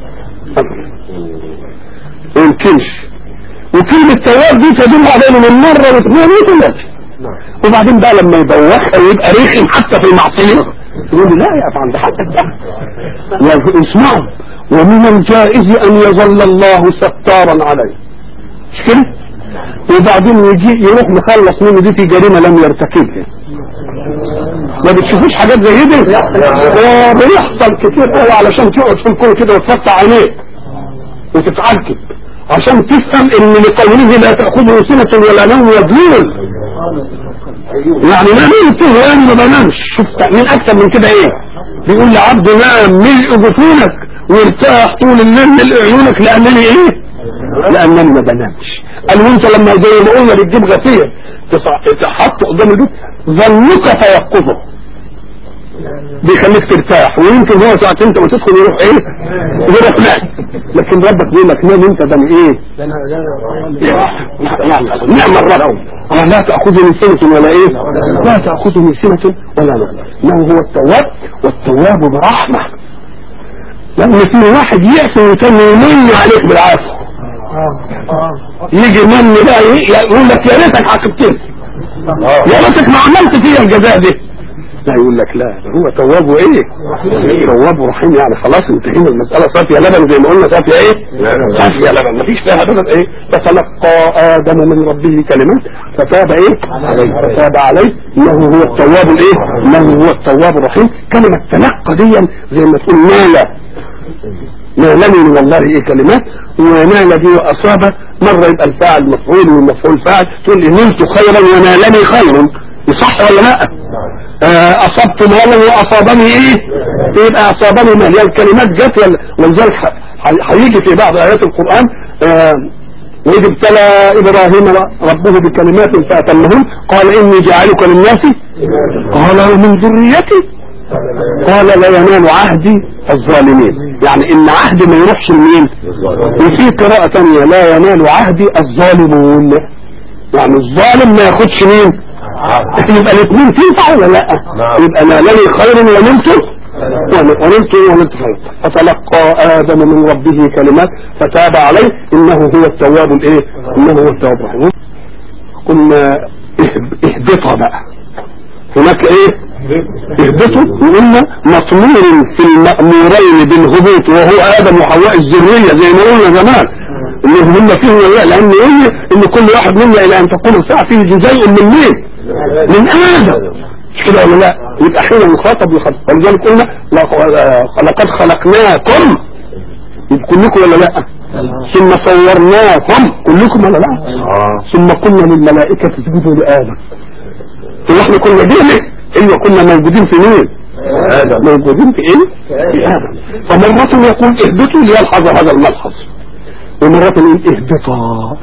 ما يمكنش وكلمة تواب دي تدل عليه من مرة واثنين وثلاثة نعم وبعدين بقى لما يبوخها ويبقى رخم حتى في المعصية يقول لي لا يقف عند حدك بقى اسمعوا ومن الجائز ان يظل الله ستارا عليه مش كده وبعدين يجي يروح مخلص منه دي في جريمة لم يرتكبها ما بتشوفوش حاجات زي دي ده بيحصل كتير قوي علشان تقعد في الكون كده وتفتح عينيك وتتعجب عشان تفهم ان لقوله لا تأخذه سنة ولا نوم يدلول يعني ما نمته يعني ما بنامش شوف تأمين اكتر من كده ايه بيقول لعبد نام ملء جفونك وارتاح طول الليل ملء عيونك لانني ايه لانني ما بنامش قال وانت لما زي ما قلنا بتجيب غفير تص- تحط قدام البيت ظنك فيقظه بيخليك ترتاح ويمكن هو ساعتين انت ما تدخل يروح ايه يروح نام لكن ربك بيقول لك نام انت ده ايه يعني نعم الرب آه لا تأخذني سنة ولا ايه لا تأخذني سنة ولا نوم انه هو التواب والتواب برحمة لان في واحد يأسي وتاني يمن عليك بالعافية يجي من بقى ي- يقول لك يا ريتك عاقبتني يا ريتك ما عملت فيا الجزاء ده لا يقول لك لا ده هو تواب وايه تواب رحيم يعني خلاص انتهينا المسألة صافية لبن زي ما قلنا صافية ايه صافية لبن مفيش فيها ابدا ايه فتلقى ادم من ربه كلمات فتاب ايه فتاب عليه انه هو التواب الايه انه هو التواب الرحيم كلمة تلقى دي زي ما تقول نال نالني من الله ايه كلمات ونال دي واصاب مرة يبقى الفاعل مفعول والمفعول فاعل تقول لي نلت خيرا ونالني خير يصح ولا لا آه، اصبت مالا واصابني ايه يبقى اصابني مال يعني الكلمات جت ولا- ولذلك ح- ح- هيجي في بعض ايات القران آه، واذ ابتلى ابراهيم ربه بكلمات فاتمهن قال اني جاعلك للناس قال ومن ذريتي قال لا ينال عهدي الظالمين يعني ان عهدي ما يروحش لمين وفي قراءة تانية لا ينال عهدي الظالمون يعني الظالم ما ياخدش مين يبقى الاثنين تنفع ولا لا نعم. يبقى نالني خير ونلت ون- ونلت ونلت خير فتلقى ادم من ربه كلمات فتاب عليه انه هو التواب الايه انه هو التواب الرحيم قلنا اهب- اهبطا بقى هناك ايه اهبطوا وقلنا مطمور في المأمورين بالهبوط وهو ادم وحواء الذرية زي ما قلنا زمان انهم هم فيه ولا لا لان ايه ان كل واحد منا الى ان تقول الساعة فيه جزيء من مين من ادم مش كده ولا لا يبقى حين المخاطب يخاطب ولذلك قلنا لق- لقد خلقناكم يبقى كلكم ولا لا ثم صورناكم كلكم ولا لا اه ثم قلنا للملائكة اسجدوا لآدم هو احنا كنا دين ايوه كنا موجودين في مين آدم موجودين في ايه في آدم فمرة يقول اهبطوا ليلحظ هذا الملحظ ومرة يقول اهبطا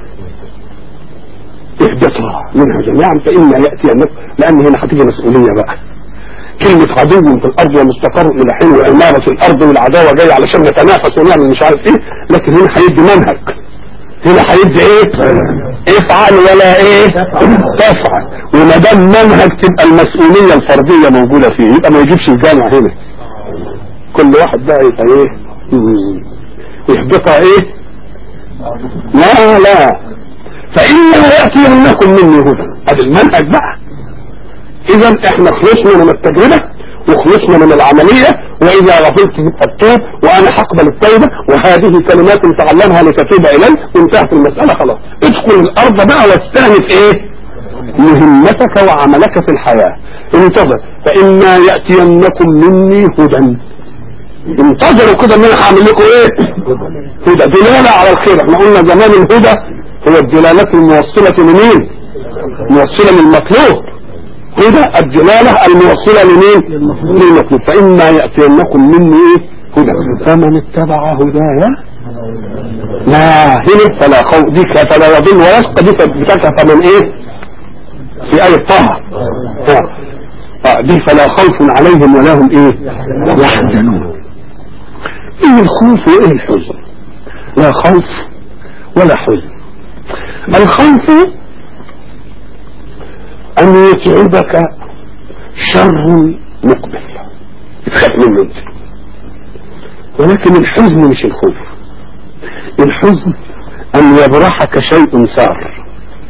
اهبطا منها جميعا فإما يأتي النفس لأن هنا هتيجي مسؤولية بقى كلمة عدو في الأرض ومستقر إلى حين وإمارة الأرض والعداوة جاية علشان نتنافس ونعمل مش عارف إيه لكن هنا هيدي منهج هنا هيدي إيه افعل ولا إيه تفعل وما دام منهج تبقى المسؤولية الفردية موجودة فيه يبقى ما يجيبش الجامع هنا كل واحد بقى يبقى إيه مم. يحبطها إيه لا لا فإنما يأتينكم مني هدى هذا المنهج بقى اذا احنا خلصنا من التجربة وخلصنا من العملية واذا غفلت يبقى التوب وانا هقبل التوبة وهذه كلمات تعلمها لتتوب الي وانتهت المسألة خلاص ادخل الارض بقى واستهنف ايه مهمتك وعملك في الحياة انتظر فإما يأتينكم مني هدى انتظروا كده ان انا هعمل لكم ايه هدى دلالة على الخير احنا قلنا زمان الهدى هو الدلالة الموصلة لمين موصلة للمطلوب هدى الدلالة الموصلة لمين للمطلوب فإما يأتينكم مني ايه هدى فمن اتبع هدايا لا هنا فلا خوف دي فلا يضل ويشقى دي بتكفى من ايه في آية طه آه. آه دي فلا خوف عليهم ولا هم ايه يحزنون ايه الخوف وايه الحزن لا خوف ولا حزن الخوف ان يتعبك شر مقبل تخاف منه انت ولكن الحزن مش الخوف الحزن ان يبرحك شيء سار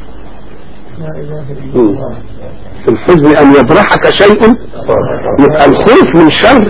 مم. الحزن ان يبرحك شيء يبقى الخوف من شر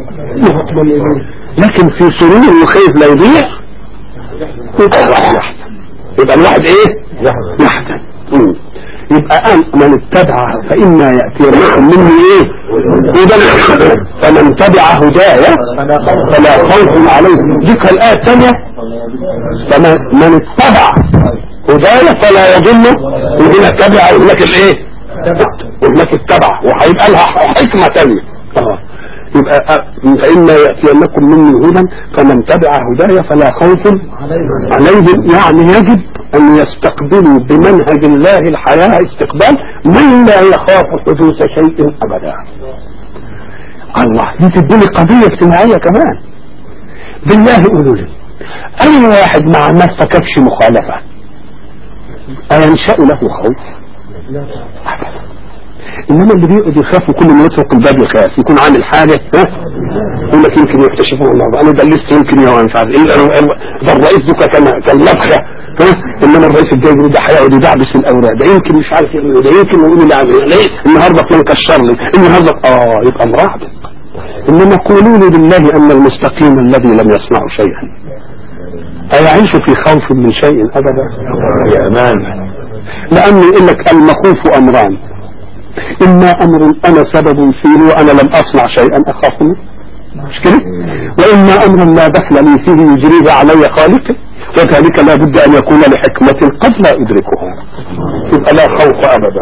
لكن في سرور وخيف لا يضيع يبقى الواحد يحزن يبقى الواحد ايه يحزن مم. يبقى أن من اتبع فإما يأتي مني ايه هدى فمن تبع هدايا فلا خوف عليه ذكر الآية الثانية فمن من اتبع هدايا فلا يضل وهنا اتبع وهناك الايه وهناك اتبع وهيبقى لها حكمة ثانية آه. يبقى أ- فإما يأتينكم مني هدى فمن تبع هدايا فلا خوف عليهم يعني يجب أن يستقبلوا بمنهج الله الحياة استقبال من لا يخاف حدوث شيء أبدا الله دي تديني قضية اجتماعية كمان بالله قولوا لي أي واحد مع ما ارتكبش مخالفة أينشأ له خوف؟ أبدا انما اللي بيقعد يخاف وكل ما يطرق الباب يخاف يكون عامل حاجة ها يقول لك يمكن يكتشفوه النهارده انا دلست يمكن يا مش عارف ايه ال- ال- ده الرئيس دوكا كان كان لبخه ها انما الرئيس الجاي يقول ده هيقعد يدعبس الاوراق ده يمكن مش عارف يعمل إيه، ده يمكن يقول اللي عامل إيه. ليه النهارده فلان كشر لي النهارده اه يبقى مراقب انما قولوا لي بالله ان المستقيم الذي لم يصنع شيئا أيعيش في خوف من شيء أبدا يا امان لأنه يقول لك المخوف أمران إما أمر أنا سبب فيه وأنا لم أصنع شيئا أخاف منه مش كده وإما أمر لا دخل لي فيه يجريه علي خالقي وذلك لا بد أن يكون لحكمة قد لا أدركها يبقى لا خوف أبدا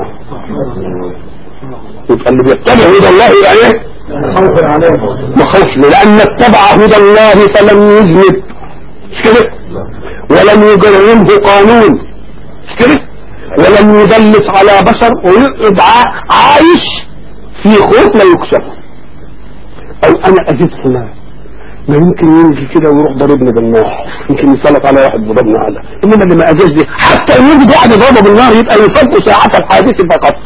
يبقى اللي بيتبع هدى الله يبقى إيه خوف عليهم ما خوفش لأن اتبع هدى الله فلم يذنب مش كده ولم يجرمه قانون مش كده ولم يدلس على بشر ويقعد ع- عايش في خوف لا يكشف او انا اذيت فلان ما يمكن يجي كده ويروح ضربني بالنار يمكن يسلط على واحد ضربني على انما اللي ما اذاش دي حتى ان يجي واحد يضربه بالنار يبقى يفضل ساعات الحادث فقط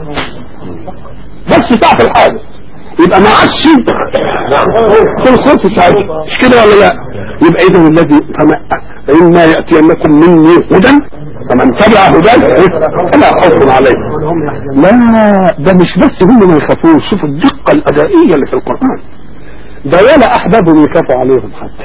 بس ساعة الحادث يبقى ما عادش في الخوف ساعتها مش كده ولا لا يبقى اذا الذي فما فإما يأتينكم مني هدى فمن تبع هدى فلا خوف عليه لا ده مش بس هم ما يخافوش شوفوا الدقة الأدائية اللي في القرآن ده ولا أحبابهم يخافوا عليهم حتى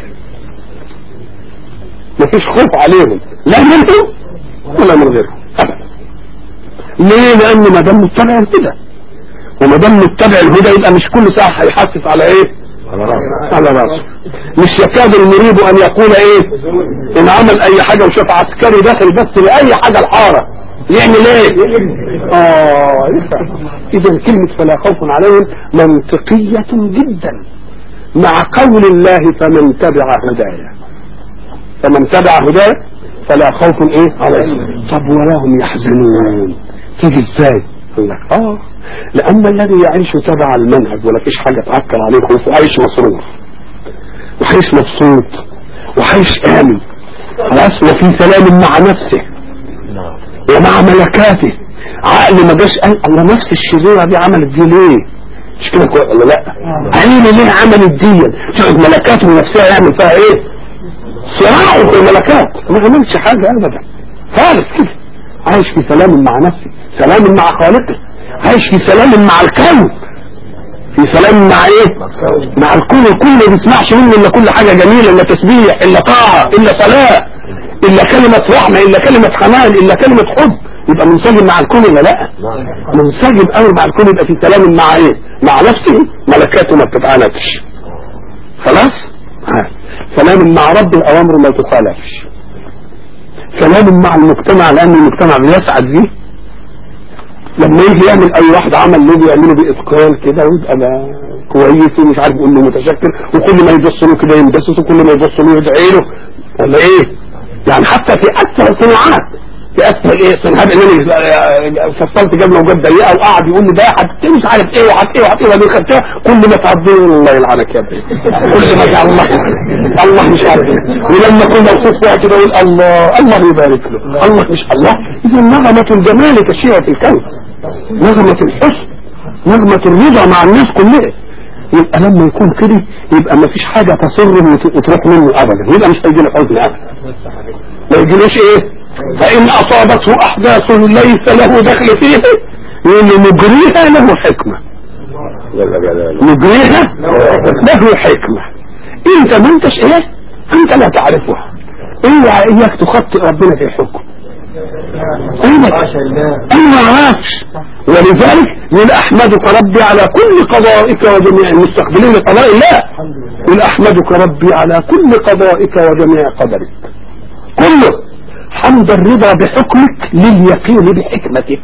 مفيش خوف عليهم لا منهم ولا من غيرهم أبدا ليه لأن ما دام متبع كده وما دام متبع الهدى يبقى مش كل ساعه هيحسس على ايه على راسه على راسه مش يكاد المريب ان يقول ايه ان عمل اي حاجة وشاف عسكري داخل بس لاي حاجة الحارة يعمل ايه اه اذا كلمة فلا خوف عليهم منطقية جدا مع قول الله فمن تبع هدايا فمن تبع هدايا فلا خوف ايه عليهم طب ولا هم يحزنون تيجي ازاي يقول لك اه لان الذي يعيش تبع المنهج ولا فيش حاجة تعكر عليه خوف وعايش مصروف وعايش مبسوط وعايش امن خلاص وفي سلام مع نفسه نعم ومع ملكاته عقل ما جاش قال الله نفس الشريرة دي عملت دي ليه مش كده كويس ولا لا عيني ليه عملت دي تقعد ملكاته نفسها يعمل فيها ايه صراع في الملكات ما عملش حاجة ابدا خالص كده عايش في سلام مع نفسه سلام مع خالقه عايش في سلام مع الكون في سلام مع ايه مع الكون الكون ما بيسمعش منه الا كل حاجة جميلة الا تسبيح الا طاعة الا صلاة الا كلمة رحمة الا كلمة حنان الا كلمة حب يبقى منسجم مع الكون ولا لا منسجم قوي مع الكون يبقى في سلام مع ايه مع نفسه ملكاته ما بتتعاندش خلاص ها. سلام مع رب الاوامر ما تخالفش سلام مع المجتمع لان المجتمع بيسعد بيه لما يجي يعمل اي واحد عمل له بيعمله باتقان كده ويبقى ما كويس ومش عارف يقول له متشكر وكل ما يبص له كده ينبسط وكل ما يبص له يدعي له ولا ايه يعني حتى في اسهل الصناعات في اسهل ايه صناعات ان انا فصلت جبنه وجاب ضيقه وقعد يقول لي ده حتى مش عارف ايه وحط ايه وحط ايه وبعدين خدتها كل ما تعدي الله يلعنك يا ابني كل ما جاء الله الله مش عارف ايه ولما كنا نصوص فيها كده يقول الله الله يبارك له الله مش الله اذا نغمه الجمال تشيع في الكون نغمه الحسن نغمه الرضا مع الناس كلها يبقى لما يكون كده يبقى ما فيش حاجة تصر وت- وتروح منه ابدا يبقى مش هيجي له حزن ابدا ما يجيلوش ايه فان اصابته احداث ليس له دخل فيه يقول له نجريها له حكمة جل جلاله نجريها له حكمة انت ما انتش ايه انت لا تعرفها اوعى اياك تخطئ ربنا في حكم ايوه انا ما اعرفش ولذلك يقول احمدك ربي على كل قضائك وجميع المستقبلين لقضاء الله يقول احمدك ربي على كل قضائك وجميع قدرك كله حمد الرضا بحكمك لليقين بحكمتك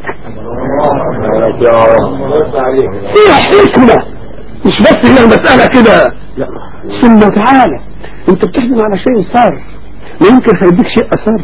يا رب فيها حكمة مش بس هي المسألة كده لا ثم تعالى انت بتحزن على شيء صار ما يمكن هيديك شيء اثر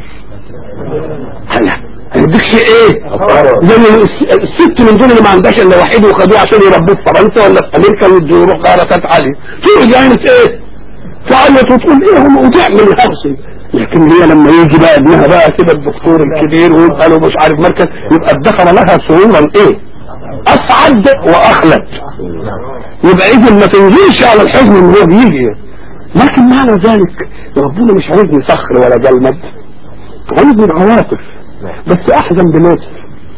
هلا هيديك شيء ايه أثر. زي الس- الست من دول اللي ما عندهاش الا وحيد وخدوه عشان يربوه في فرنسا ولا في امريكا ويدوا يروح غارتات عالية تقول يعني ايه تعيط وتقول ايه هم وتعمل هرسي لكن هي لما يجي بقى ابنها بقى كده الدكتور الكبير ويبقى له مش عارف مركز يبقى ادخر لها سرورا ايه اسعد واخلد يبقى اذا ما تنزلش على الحزن ان هو بيجي لكن معنى ذلك ربنا مش عايزني صخر ولا جلمد عايزني بعواطف بس احزن بنفسي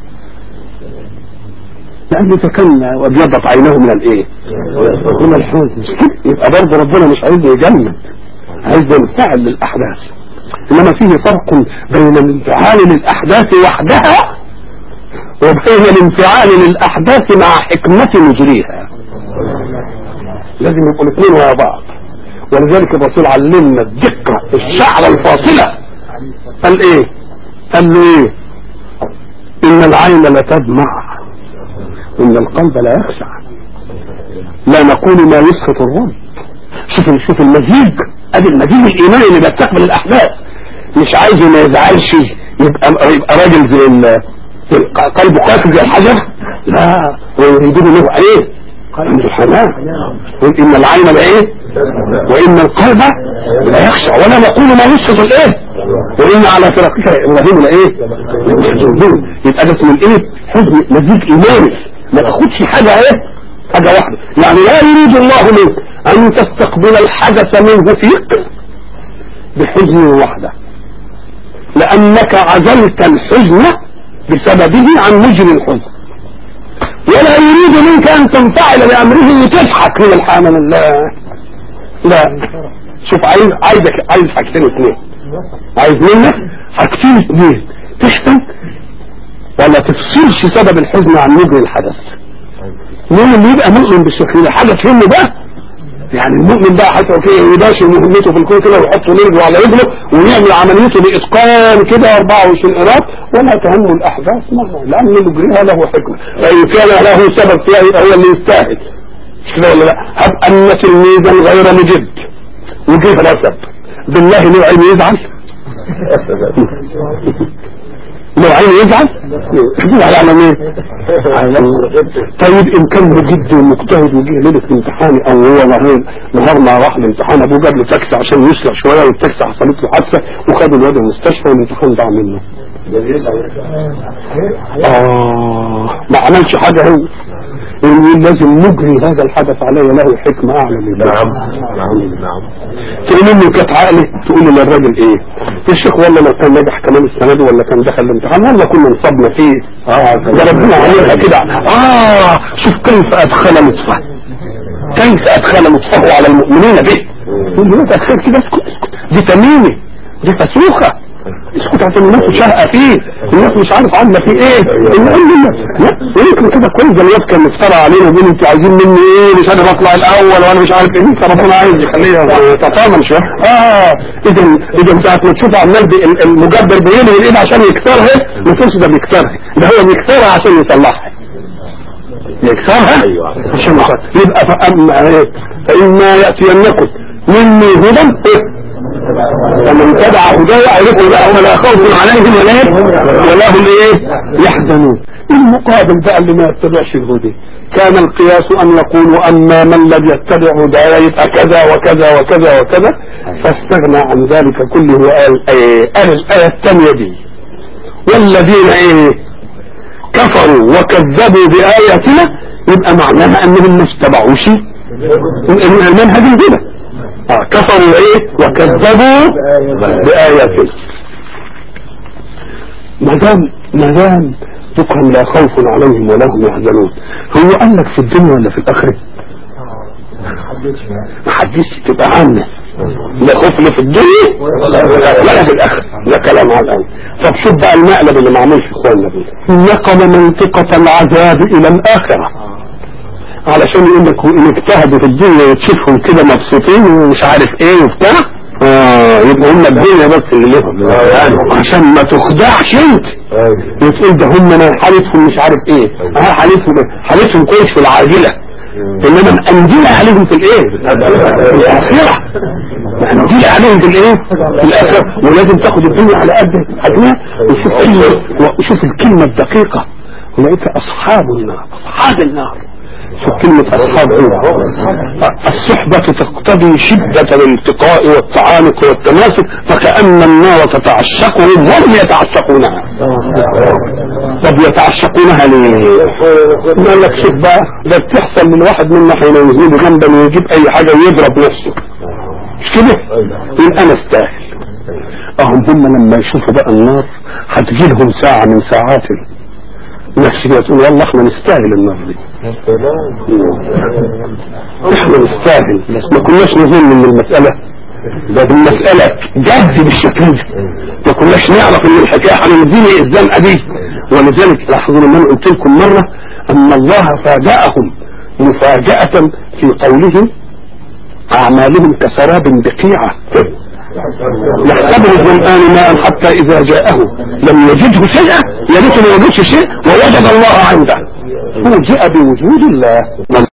لأنه تكلم وابيضت عينه من الايه من الحزن مش كده يبقى برضه ربنا مش عايزني يجمد عايز ينفعل للاحداث انما فيه فرق بين الانفعال للاحداث وحدها وبين الانفعال للاحداث مع حكمة مجريها لازم يبقوا الاثنين ويا بعض ولذلك الرسول علمنا الدقة الشعر الفاصلة قال ايه قال له ايه ان العين لا تدمع ان القلب لا يخشع لا نقول ما يسخط الرب شوف شوف المزيج ادي المزيج الايماني اللي بيستقبل الاحداث مش عايزه ما يزعلش يبقى يبقى راجل زي ال- زي الق- قلبه قاسي زي الحجر لا ويريدون له ايه عنده حنان يقول ان العين لا ايه وان القلب لا يخشع ولا نقول ما يسقط الايه وان على فراقك يا ابراهيم لا ايه لمحزونون يبقى ده اسمه الايه حزن مزيج ايماني ما تاخدش حاجه ايه حاجه واحده يعني لا يريد الله منك ان تستقبل الحدث منه فيك بحزن وحده لانك عزلت الحزن بسببه عن مجري الحزن ولا يريد منك ان تنفعل بامره وتضحك من الحال من الله لا شوف عايز عايزك عايز حاجتين اثنين عايز منك حاجتين اثنين تحزن ولا تفصلش سبب الحزن عن مجري الحدث مين اللي يبقى مؤمن بالشكل ده حاجه تهمه بقى يعني المؤمن بقى حتى كده يباشر مهمته في الكون كده ويحط رجله على رجله ويعمل عمليته باتقان كده 24 قراط ولا تهمه الاحداث مرة لان مجريها له حكمه فان كان له سبب فيها يبقى هو اللي يستاهل مش كده ولا لا هب ان تلميذا غير مجد وجه رسب بالله له عين يزعل لو عين يزعل يزعل على مين طيب ان كان بجد ومجتهد وجه ليله امتحان او هو نهار نهار ما راح الامتحان ابوه جاب له تاكسي عشان يسرع شويه والتاكسي حصلت له حادثه وخد الواد المستشفى والامتحان ضاع منه اه ما عملش حاجه هو يقول لازم نجري هذا الحدث عليه له حكمة أعلى من ذلك. نعم نعم نعم تقول له كانت عقلي تقول له للراجل ايه يا شيخ والله لو كان نجح كمان السنة دي ولا كان دخل الامتحان والله كنا انصبنا فيه اه ده ربنا عملها كده اه شوف كيف ادخل لطفه كيف ادخل لطفه على المؤمنين به يقول له ادخل كده اسكت اسكت دي تميمه دي فسوخه اسكت عشان الناس شاهقه فيه الناس مش عارف عامله فيه ايه نقول له لا يمكن كده كويس ده الواد كان مفترى علينا وبيقول انتوا عايزين مني ايه مش عارف اطلع الاول وانا مش عارف ايه انت ربنا عايز يخليها تطامن شويه اه اذا اذا ساعه ما تشوف عمال بي- ال- المجبر بيلي الايد عشان يكسرها ما تقولش ده بيكسرها ده هو بيكسرها عشان يصلحها يكسرها أيوة. عشان يصلحها. يبقى فأما ايه فإما يأتينكم مني هدى إيه؟ فمن تبع هدايا عرفوا بقى ولا خوف عليهم ولا إيه؟ ولا هم ايه يحزنون المقابل بقى اللي ما يتبعش الهدى كان القياس ان يقولوا اما من لم يتبع هدايا يبقى كذا وكذا وكذا وكذا فاستغنى عن ذلك كله وقال ايه قال الايه الثانيه دي والذين ايه كفروا وكذبوا بآياتنا يبقى معناها انهم ما اتبعوش المنهج الهدى آه كفروا ايه وكذبوا بآياتنا ما دام ما دام ذكرهم لا خوف عليهم ولا هم يحزنون هو قال لك في الدنيا ولا في الاخره؟ ما حدش تبقى عامة لا خوف لا في الدنيا ولا في الاخره ده كلام على الان طب شوف بقى المقلب اللي معمول في اخواننا دول نقل منطقة العذاب الى الاخره علشان يقول لك وان اجتهدوا في الدنيا وتشوفهم كده مبسوطين ومش عارف ايه وبتاع اه يبقى هم الدنيا بس اللي لهم عشان ما تخدعش انت وتقول ده هم انا حالتهم مش عارف ايه اه حالتهم حالتهم كويس في العاجله انما مأنجلة عليهم في الايه في الاخرة مأنجلة عليهم في الايه في الاخرة ولازم تاخد الدنيا على قد حجمها وشوف كلمة وشوف الكلمة الدقيقة ولقيت اصحاب النار اصحاب النار شوف كلمة أصحاب إيه؟ الصحبة تقتضي شدة الالتقاء والتعانق والتماسك فكأن النار تتعشقهم وهم يتعشقونها طب يتعشقونها ليه؟ قال لك شوف بقى ده بتحصل من واحد منا حين يذنب ذنبا ويجيب أي حاجة ويضرب نفسه مش كده؟ يبقى أنا استاهل أهم هم لما يشوفوا بقى النار هتجيلهم ساعة من ساعات نفسي كده تقول والله احنا نستاهل النار دي احنا نستاهل ما كناش نظن ان المسألة ده المسألة جد بالشكل ده ما كناش نعرف ان الحكاية هننزل الزنقة دي ولذلك لاحظوا لما أنا قلت لكم مرة ان الله فاجأهم مفاجأة في قوله اعمالهم كسراب بقيعة يحسبه الظمآن ماء حتى إذا جاءه لم يجده شيئا يا ريت ما وجدش شيء ووجد الله عنده فوجئ بوجود الله